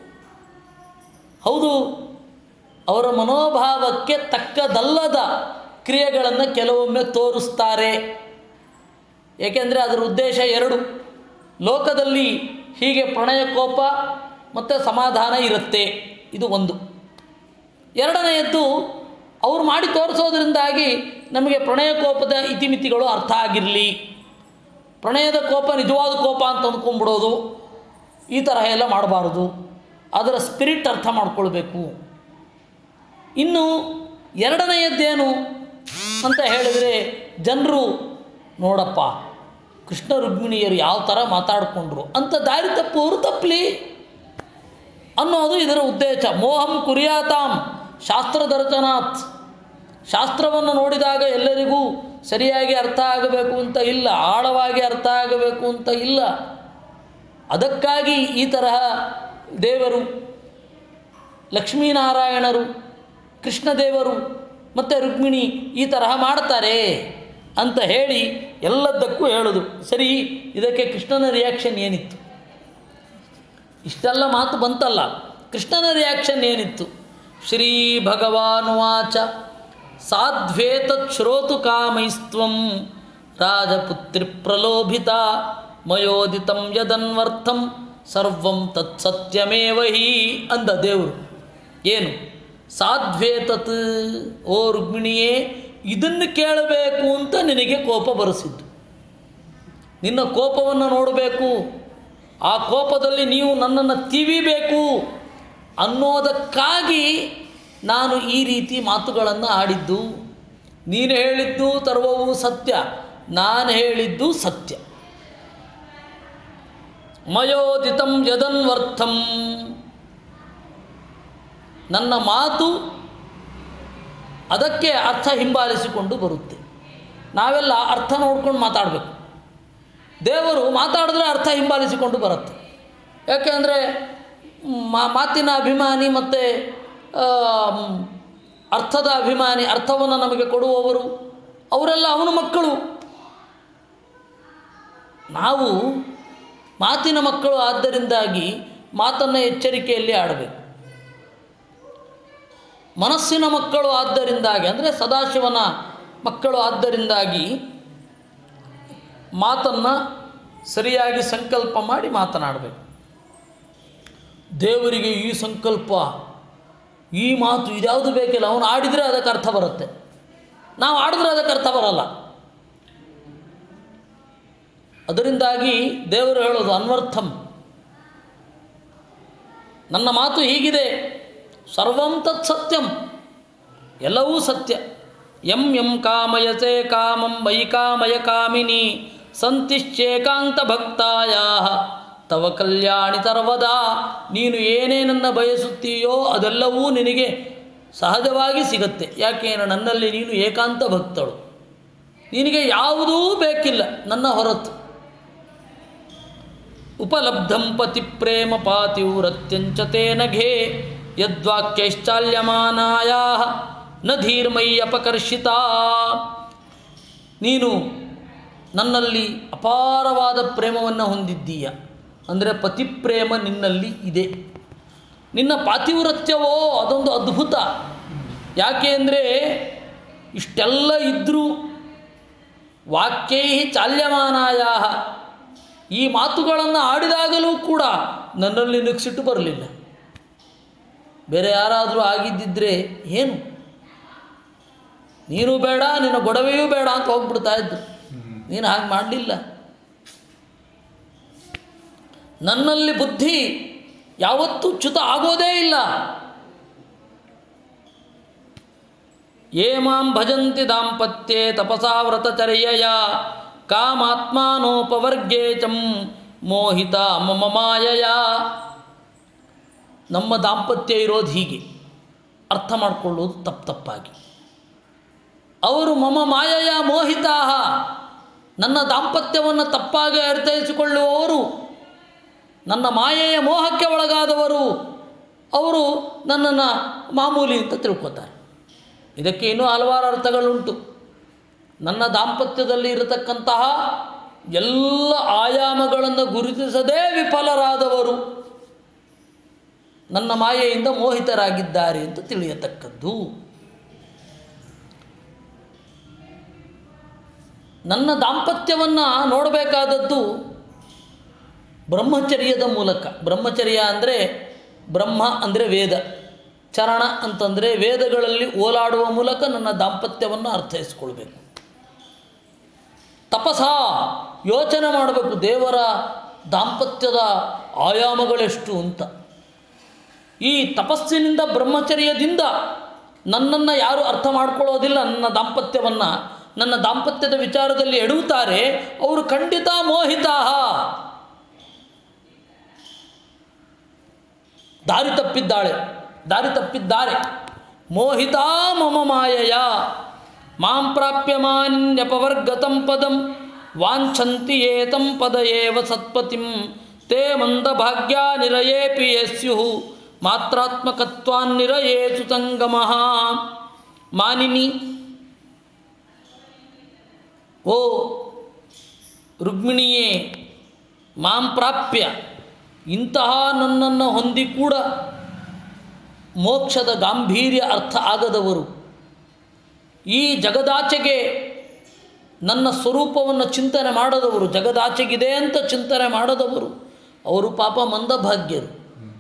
ಹೌದು ಅವರ ಮನೋಭಾವಕ್ಕೆ ತಕ್ಕದಲ್ಲದ ಕ್ರಿಯೆಗಳನ್ನು ಕೆಲವೊಮ್ಮೆ ತೋರಿಸ್ತಾರೆ ಏಕೆಂದರೆ ಅದರ ಉದ್ದೇಶ ಎರಡು ಲೋಕದಲ್ಲಿ ಹೀಗೆ ಪ್ರಣಯ ಕೋಪ ಮತ್ತು ಸಮಾಧಾನ ಇರುತ್ತೆ ಇದು ಒಂದು ಎರಡನೆಯದ್ದು ಅವ್ರು ಮಾಡಿ ತೋರಿಸೋದ್ರಿಂದಾಗಿ ನಮಗೆ ಪ್ರಣಯ ಕೋಪದ ಇತಿಮಿತಿಗಳು ಅರ್ಥ ಆಗಿರಲಿ ಪ್ರಣಯದ ಕೋಪ ನಿಜವಾದ ಕೋಪ ಅಂತ ಅಂದ್ಕೊಂಡ್ಬಿಡೋದು ಈ ತರಹ ಎಲ್ಲ ಮಾಡಬಾರ್ದು ಅದರ ಸ್ಪಿರಿಟ್ ಅರ್ಥ ಮಾಡ್ಕೊಳ್ಬೇಕು ಇನ್ನು ಎರಡನೆಯದ್ದೇನು ಅಂತ ಹೇಳಿದರೆ ಜನರು ನೋಡಪ್ಪ ಕೃಷ್ಣ ರುಕ್ಮಿಣಿಯರು ಯಾವ ಥರ ಮಾತಾಡಿಕೊಂಡ್ರು ಅಂತ ದಾರಿ ತಪ್ಪುವರು ತಪ್ಪಲಿ ಅನ್ನೋದು ಇದರ ಉದ್ದೇಶ ಮೋಹಂ ಕುರಿಯಾತಾಂ ಶಾಸ್ತ್ರದರ್ಶನಾತ್ ಶಾಸ್ತ್ರವನ್ನು ನೋಡಿದಾಗ ಎಲ್ಲರಿಗೂ ಸರಿಯಾಗಿ ಅರ್ಥ ಆಗಬೇಕು ಅಂತ ಇಲ್ಲ ಆಳವಾಗಿ ಅರ್ಥ ಆಗಬೇಕು ಅಂತ ಇಲ್ಲ ಅದಕ್ಕಾಗಿ ಈ ತರಹ ದೇವರು ಲಕ್ಷ್ಮೀನಾರಾಯಣರು ಕೃಷ್ಣದೇವರು ಮತ್ತು ರುಕ್ಮಿಣಿ ಈ ತರಹ ಮಾಡ್ತಾರೆ ಅಂತ ಹೇಳಿ ಎಲ್ಲದಕ್ಕೂ ಹೇಳಿದ್ರು ಸರಿ ಇದಕ್ಕೆ ಕೃಷ್ಣನ ರಿಯಾಕ್ಷನ್ ಏನಿತ್ತು ಇಷ್ಟೆಲ್ಲ ಮಾತು ಬಂತಲ್ಲ ಕೃಷ್ಣನ ರಿಯಾಕ್ಷನ್ ಏನಿತ್ತು ಶ್ರೀ ಭಗವಾನುವಾಚ ಸಾಧ್ವೇತತ್ ಶ್ರೋತು ಕಾಮೈಸ್ತ್ವಂ ರಾಜಪುತ್ರಿ ಪ್ರಲೋಭಿತ ಮಯೋದಿತಂ ಯದನ್ವರ್ಥಂ ಸರ್ವಂ ತತ್ಸತ್ಯಮೇವ ಹಿ ಅಂದ ದೇವರು ಏನು ಸಾಧ್ವೇತತ್ ಓ ರುಕ್ಮಿಣಿಯೇ ಇದನ್ನು ಕೇಳಬೇಕು ಅಂತ ನಿನಗೆ ಕೋಪ ಬರೆಸಿದ್ದು ನಿನ್ನ ಕೋಪವನ್ನು ನೋಡಬೇಕು ಆ ಕೋಪದಲ್ಲಿ ನೀವು ನನ್ನನ್ನು ತಿವಿಬೇಕು ಅನ್ನೋದಕ್ಕಾಗಿ ನಾನು ಈ ರೀತಿ ಮಾತುಗಳನ್ನು ಆಡಿದ್ದು ನೀನು ಹೇಳಿದ್ದು ತರ್ವವು ಸತ್ಯ ನಾನು ಹೇಳಿದ್ದು ಸತ್ಯ ಮಯೋದಿತಂ ಯದನ್ವರ್ಥಂ ನನ್ನ ಮಾತು ಅದಕ್ಕೆ ಅರ್ಥ ಹಿಂಬಾಲಿಸಿಕೊಂಡು ಬರುತ್ತೆ ನಾವೆಲ್ಲ ಅರ್ಥ ನೋಡ್ಕೊಂಡು ಮಾತಾಡಬೇಕು ದೇವರು ಮಾತಾಡಿದ್ರೆ ಅರ್ಥ ಹಿಂಬಾಲಿಸಿಕೊಂಡು ಬರುತ್ತೆ ಯಾಕೆಂದರೆ ಮಾ- ಮಾತಿನ ಅಭಿಮಾನಿ ಮತ್ತು ಅರ್ಥದ ಅಭಿಮಾನಿ ಅರ್ಥವನ್ನು ನಮಗೆ ಕೊಡುವವರು ಅವರೆಲ್ಲ ಅವನ ಮಕ್ಕಳು ನಾವು ಮಾತಿನ ಮಕ್ಕಳು ಆದ್ದರಿಂದಾಗಿ ಮಾತನ್ನು ಎಚ್ಚರಿಕೆಯಲ್ಲಿ ಆಡಬೇಕು ಮನಸ್ಸಿನ ಮಕ್ಕಳು ಆದ್ದರಿಂದಾಗಿ ಅಂದರೆ ಸದಾಶಿವನ ಮಕ್ಕಳು ಆದ್ದರಿಂದಾಗಿ ಮಾತನ್ನು ಸರಿಯಾಗಿ ಸಂಕಲ್ಪ ಮಾಡಿ ಮಾತನಾಡಬೇಕು ದೇವರಿಗೆ ಈ ಸಂಕಲ್ಪ ಈ ಮಾತು ಇದ್ಯಾವುದು ಬೇಕಿಲ್ಲ ಅವನು ಆಡಿದರೆ ಅದಕ್ಕೆ ಅರ್ಥ ಬರುತ್ತೆ ನಾವು ಆಡಿದ್ರೆ ಅದಕ್ಕೆ ಅರ್ಥ ಬರಲ್ಲ ಅದರಿಂದಾಗಿ ದೇವರು ಹೇಳೋದು ಅನ್ವರ್ಥಂ ನನ್ನ ಮಾತು ಹೀಗಿದೆ ಸರ್ವಂ ತತ್ ಸತ್ಯಂ ಎಲ್ಲವೂ ಸತ್ಯ ಎಂ ಎಂ ಕಾಮಯಸೆ ಕಾಮಂ ವೈ ಕಾಮಯ ಕಾಮಿನಿ ಸಂತಿಶ್ಚೇಕಾಂತ ಭಕ್ತಾಯ ತವ ಕಲ್ಯಾಣಿ ಸರ್ವದಾ ನೀನು ಏನೇನನ್ನು ಬಯಸುತ್ತೀಯೋ ಅದೆಲ್ಲವೂ ನಿನಗೆ ಸಹಜವಾಗಿ ಸಿಗುತ್ತೆ ಯಾಕೆಂದರೆ ನನ್ನಲ್ಲಿ ನೀನು ಏಕಾಂತ ಭಕ್ತಳು ನಿನಗೆ ಯಾವುದೂ ಬೇಕಿಲ್ಲ ನನ್ನ ಹೊರತು ಉಪಲಬ್ಧಂ ಪತಿ ಪ್ರೇಮ ಪಾತಿವ್ರತ್ಯಂಚ ತೇನ ಘೇ ಯದ್ವಾಕ್ಯೈಶ್ಚಾಲ್ಯಮಾನಾಯ ನ ಧೀರ್ಮೈ ಅಪಕರ್ಷಿತ ನೀನು ನನ್ನಲ್ಲಿ ಅಪಾರವಾದ ಪ್ರೇಮವನ್ನು ಹೊಂದಿದ್ದೀಯ ಅಂದರೆ ಪತಿ ಪ್ರೇಮ ನಿನ್ನಲ್ಲಿ ಇದೆ ನಿನ್ನ ಪಾತಿವ್ರತ್ಯವೋ ಅದೊಂದು ಅದ್ಭುತ ಯಾಕೆ ಅಂದರೆ ಇಷ್ಟೆಲ್ಲ ಇದ್ದರೂ ವಾಕ್ಯೈ ಚಾಲ್ಯಮಾನಾಯ ಈ ಮಾತುಗಳನ್ನು ಆಡಿದಾಗಲೂ ಕೂಡ ನನ್ನಲ್ಲಿ ನಿಕ್ಸಿಟ್ಟು ಬರಲಿಲ್ಲ ಬೇರೆ ಯಾರಾದರೂ ಆಗಿದ್ದಿದ್ರೆ ಏನು ನೀನು ಬೇಡ ನಿನ್ನ ಗೊಡವೆಯೂ ಬೇಡ ಅಂತ ಹೋಗ್ಬಿಡ್ತಾ ಇದ್ದು ನೀನು ಹಾಗೆ ಮಾಡಲಿಲ್ಲ ನನ್ನಲ್ಲಿ ಬುದ್ಧಿ ಯಾವತ್ತೂ ಚ್ಯುತ ಆಗೋದೇ ಇಲ್ಲ ಯೇ ಮಾಂ ಭಜಂತಿ ದಾಂಪತ್ಯೆ ತಪಸಾ ವ್ರತಚರ್ಯಯ ಕಾಮಾತ್ಮಾನೋಪವರ್ಗೇ ಚಂ ಮೋಹಿತ ಮಮ ಮಾಯಯ ನಮ್ಮ ದಾಂಪತ್ಯ ಇರೋದು ಹೀಗೆ ಅರ್ಥ ಮಾಡಿಕೊಳ್ಳೋದು ತಪ್ಪು ತಪ್ಪಾಗಿ ಅವರು ಮಮ ಮಾಯಯ ಮೋಹಿತಾ ನನ್ನ ದಾಂಪತ್ಯವನ್ನು ತಪ್ಪಾಗಿ ಅರ್ಥೈಸಿಕೊಳ್ಳುವವರು ನನ್ನ ಮಾಯೆಯ ಮೋಹಕ್ಕೆ ಒಳಗಾದವರು ಅವರು ನನ್ನನ್ನು ಮಾಮೂಲಿ ಅಂತ ತಿಳ್ಕೊತಾರೆ ಇದಕ್ಕೆ ಇನ್ನೂ ಹಲವಾರು ಅರ್ಥಗಳುಂಟು ನನ್ನ ದಾಂಪತ್ಯದಲ್ಲಿ ಇರತಕ್ಕಂತಹ ಎಲ್ಲ ಆಯಾಮಗಳನ್ನು ಗುರುತಿಸದೇ ವಿಫಲರಾದವರು ನನ್ನ ಮಾಯೆಯಿಂದ ಮೋಹಿತರಾಗಿದ್ದಾರೆ ಅಂತ ತಿಳಿಯತಕ್ಕದ್ದು ನನ್ನ ದಾಂಪತ್ಯವನ್ನು ನೋಡಬೇಕಾದದ್ದು ಬ್ರಹ್ಮಚರ್ಯದ ಮೂಲಕ ಬ್ರಹ್ಮಚರ್ಯ ಅಂದರೆ ಬ್ರಹ್ಮ ಅಂದರೆ ವೇದ ಚರಣ ಅಂತಂದರೆ ವೇದಗಳಲ್ಲಿ ಓಲಾಡುವ ಮೂಲಕ ನನ್ನ ದಾಂಪತ್ಯವನ್ನು ಅರ್ಥೈಸ್ಕೊಳ್ಬೇಕು ತಪಸ ಯೋಚನೆ ಮಾಡಬೇಕು ದೇವರ ದಾಂಪತ್ಯದ ಆಯಾಮಗಳೆಷ್ಟು ಅಂತ ಈ ತಪಸ್ಸಿನಿಂದ ಬ್ರಹ್ಮಚರ್ಯದಿಂದ ನನ್ನನ್ನು ಯಾರು ಅರ್ಥ ಮಾಡ್ಕೊಳ್ಳೋದಿಲ್ಲ ನನ್ನ ದಾಂಪತ್ಯವನ್ನು ನನ್ನ ದಾಂಪತ್ಯದ ವಿಚಾರದಲ್ಲಿ ಎಡುತ್ತಾರೆ ಅವರು ಖಂಡಿತ ಮೋಹಿತಾ ದಾರಿ ತಪ್ಪಿದ್ದಾಳೆ ದಾರಿ ತಪ್ಪಿದ್ದಾರೆ ಮೋಹಿತಾ ಮಮ ಮಾಯಯ ಮಾಂ ಪ್ರಾಪ್ಯ ಮಾನ್ಯಪವರ್ಗತಂ ಪದಂ ವಾಂಛಂತಿ ಏತಂ ಪದ ಏವ ಸತ್ಪತಿಂ ತೇ ಮಂದಭಾಗ್ಯ ನಿರಯೇಪಿ ಯಸ್ಯು ಮಾತ್ರಾತ್ಮಕತ್ವಾನ್ನಿರಯೇತು ಸಂಗಮಃ ಮಾನಿನಿ ಓ ರುಕ್ಮಿಣಿಯೇ ಮಾಂ ಪ್ರಾಪ್ಯ ಇಂತಹ ನನ್ನನ್ನು ಹೊಂದಿ ಕೂಡ ಮೋಕ್ಷದ ಗಾಂಭೀರ್ಯ ಅರ್ಥ ಆಗದವರು ಈ ಜಗದಾಚೆಗೆ ನನ್ನ ಸ್ವರೂಪವನ್ನು ಚಿಂತನೆ ಮಾಡದವರು ಜಗದಾಚೆಗಿದೆ ಅಂತ ಚಿಂತನೆ ಮಾಡದವರು ಅವರು ಪಾಪ ಮಂದಭಾಗ್ಯರು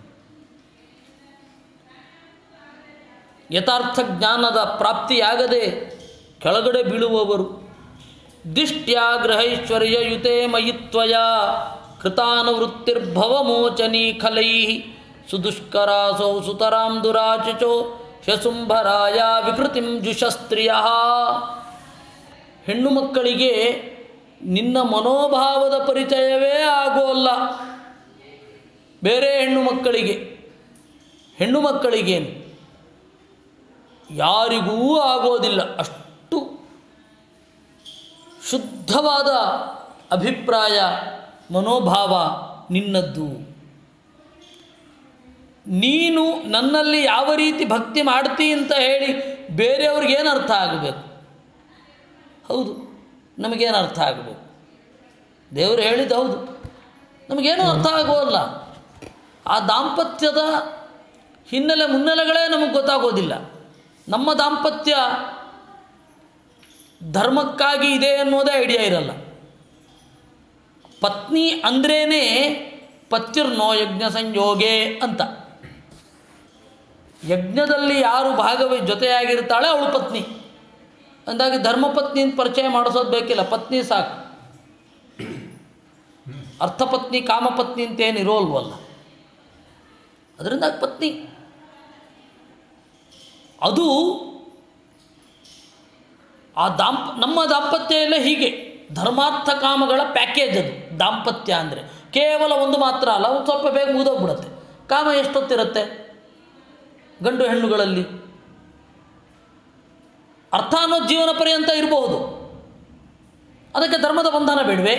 ಯಥಾರ್ಥ ಜ್ಞಾನದ ಪ್ರಾಪ್ತಿಯಾಗದೆ ಕೆಳಗಡೆ ಬೀಳುವವರು ದಿಷ್ಟ್ಯಾಗ್ರಹೈಶ್ವರ್ಯಯುತೆ ಮಯಿತ್ವಯ ಕೃತಾನುವೃತ್ತಿರ್ಭವಮೋಚನೀ ಖಲೈ ಸುದುಷ್ಕರಾಸೌ ಸುತರಾಂ ದುರಾಚಿಚೋ ಶಸುಂಭರಾಯ ವಿಕೃತಿಂ ಜುಷಸ್ತ್ರಿಯ ಹೆಣ್ಣು ಮಕ್ಕಳಿಗೆ ನಿನ್ನ ಮನೋಭಾವದ ಪರಿಚಯವೇ ಆಗೋಲ್ಲ ಬೇರೆ ಹೆಣ್ಣು ಮಕ್ಕಳಿಗೆ ಹೆಣ್ಣು ಮಕ್ಕಳಿಗೇನು ಯಾರಿಗೂ ಆಗೋದಿಲ್ಲ ಅಷ್ಟು ಶುದ್ಧವಾದ ಅಭಿಪ್ರಾಯ ಮನೋಭಾವ ನಿನ್ನದ್ದು ನೀನು ನನ್ನಲ್ಲಿ ಯಾವ ರೀತಿ ಭಕ್ತಿ ಮಾಡ್ತಿ ಅಂತ ಹೇಳಿ ಬೇರೆಯವ್ರಿಗೇನು ಅರ್ಥ ಆಗಬೇಕು ಹೌದು ನಮಗೇನು ಅರ್ಥ ಆಗಬೇಕು ದೇವರು ಹೇಳಿದ್ದು ಹೌದು ನಮಗೇನು ಅರ್ಥ ಆಗೋಲ್ಲ ಆ ದಾಂಪತ್ಯದ ಹಿನ್ನೆಲೆ ಮುನ್ನೆಲೆಗಳೇ ನಮಗೆ ಗೊತ್ತಾಗೋದಿಲ್ಲ ನಮ್ಮ ದಾಂಪತ್ಯ ಧರ್ಮಕ್ಕಾಗಿ ಇದೆ ಅನ್ನೋದೇ ಐಡಿಯಾ ಇರಲ್ಲ ಪತ್ನಿ ಅಂದ್ರೇ ಪತ್ಯುರ್ನೋ ಯಜ್ಞ ಸಂಯೋಗೆ ಅಂತ ಯಜ್ಞದಲ್ಲಿ ಯಾರು ಭಾಗವಹಿ ಜೊತೆಯಾಗಿರ್ತಾಳೆ ಅವಳು ಪತ್ನಿ ಅಂದಾಗಿ ಧರ್ಮಪತ್ನಿ ಅಂತ ಪರಿಚಯ ಮಾಡಿಸೋದು ಬೇಕಿಲ್ಲ ಪತ್ನಿ ಸಾಕು ಅರ್ಥಪತ್ನಿ ಕಾಮಪತ್ನಿ ಅಂತೇನು ಇರೋಲ್ವಲ್ಲ ಅದರಿಂದ ಪತ್ನಿ ಅದು ಆ ದಾಂಪ ನಮ್ಮ ದಾಂಪತ್ಯ ಎಲ್ಲ ಹೀಗೆ ಧರ್ಮಾರ್ಥ ಕಾಮಗಳ ಪ್ಯಾಕೇಜ್ ಅದು ದಾಂಪತ್ಯ ಅಂದರೆ ಕೇವಲ ಒಂದು ಮಾತ್ರ ಅಲ್ಲ ಒಂದು ಸ್ವಲ್ಪ ಬೇಗ ಮುಗಿದೋಗ್ಬಿಡುತ್ತೆ ಕಾಮ ಎಷ್ಟೊತ್ತಿರುತ್ತೆ ಗಂಡು ಹೆಣ್ಣುಗಳಲ್ಲಿ ಅರ್ಥ ಅನ್ನೋದು ಜೀವನ ಪರ್ಯಂತ ಇರಬಹುದು ಅದಕ್ಕೆ ಧರ್ಮದ ಬಂಧನ ಬೇಡವೆ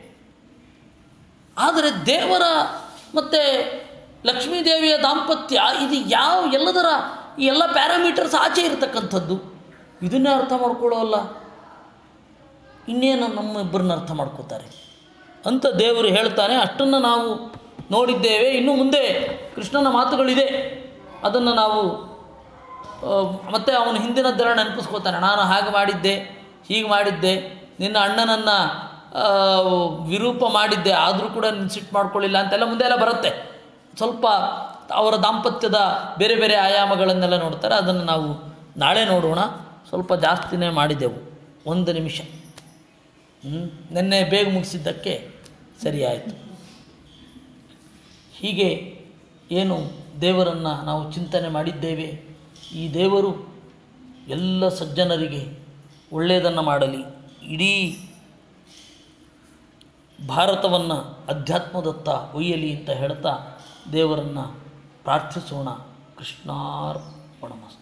ಆದರೆ ದೇವರ ಮತ್ತು ಲಕ್ಷ್ಮೀದೇವಿಯ ದಾಂಪತ್ಯ ಇದು ಯಾವ ಎಲ್ಲದರ ಈ ಎಲ್ಲ ಪ್ಯಾರಾಮೀಟರ್ಸ್ ಆಚೆ ಇರತಕ್ಕಂಥದ್ದು ಇದನ್ನೇ ಅರ್ಥ ಮಾಡ್ಕೊಳ್ಳೋಲ್ಲ ಇನ್ನೇನು ನಮ್ಮಿಬ್ಬರನ್ನ ಅರ್ಥ ಮಾಡ್ಕೋತಾರೆ ಅಂತ ದೇವರು ಹೇಳ್ತಾನೆ ಅಷ್ಟನ್ನು ನಾವು ನೋಡಿದ್ದೇವೆ ಇನ್ನು ಮುಂದೆ ಕೃಷ್ಣನ ಮಾತುಗಳಿದೆ ಅದನ್ನು ನಾವು ಆ, ಮತ್ತೆ ಅವನು ಹಿಂದಿನದ್ದೆಲ್ಲ ನೆನಪಿಸ್ಕೋತಾನೆ ನಾನು ಹಾಗೆ ಮಾಡಿದ್ದೆ ಹೀಗೆ ಮಾಡಿದ್ದೆ ನಿನ್ನ ಅಣ್ಣನನ್ನು ವಿರೂಪ ಮಾಡಿದ್ದೆ ಆದರೂ ಕೂಡ ನಿನ್ನ ಸಿಟ್ಟು ಮಾಡ್ಕೊಳ್ಳಿಲ್ಲ ಅಂತೆಲ್ಲ ಮುಂದೆ ಎಲ್ಲ ಬರುತ್ತೆ ಸ್ವಲ್ಪ ಅವರ ದಾಂಪತ್ಯದ ಬೇರೆ ಬೇರೆ ಆಯಾಮಗಳನ್ನೆಲ್ಲ ನೋಡ್ತಾರೆ ಅದನ್ನು ನಾವು ನಾಳೆ ನೋಡೋಣ ಸ್ವಲ್ಪ ಜಾಸ್ತಿನೇ ಮಾಡಿದೆವು ಒಂದು ನಿಮಿಷ ಹ್ಮ್? ನಿನ್ನೆ ಬೇಗ ಮುಗಿಸಿದ್ದಕ್ಕೆ ಸರಿಯಾಯಿತು ಹೀಗೆ ಏನು ದೇವರನ್ನು ನಾವು ಚಿಂತನೆ ಮಾಡಿದ್ದೇವೆ ಈ ದೇವರು ಎಲ್ಲ ಸಜ್ಜನರಿಗೆ ಒಳ್ಳೆಯದನ್ನು ಮಾಡಲಿ ಇಡೀ ಭಾರತವನ್ನು ಅಧ್ಯಾತ್ಮದತ್ತ ಒಯ್ಯಲಿ ಅಂತ ಹೇಳ್ತಾ ದೇವರನ್ನು ಪ್ರಾರ್ಥಿಸೋಣ ಕೃಷ್ಣಾರ್ಪಣಮಸ್ತು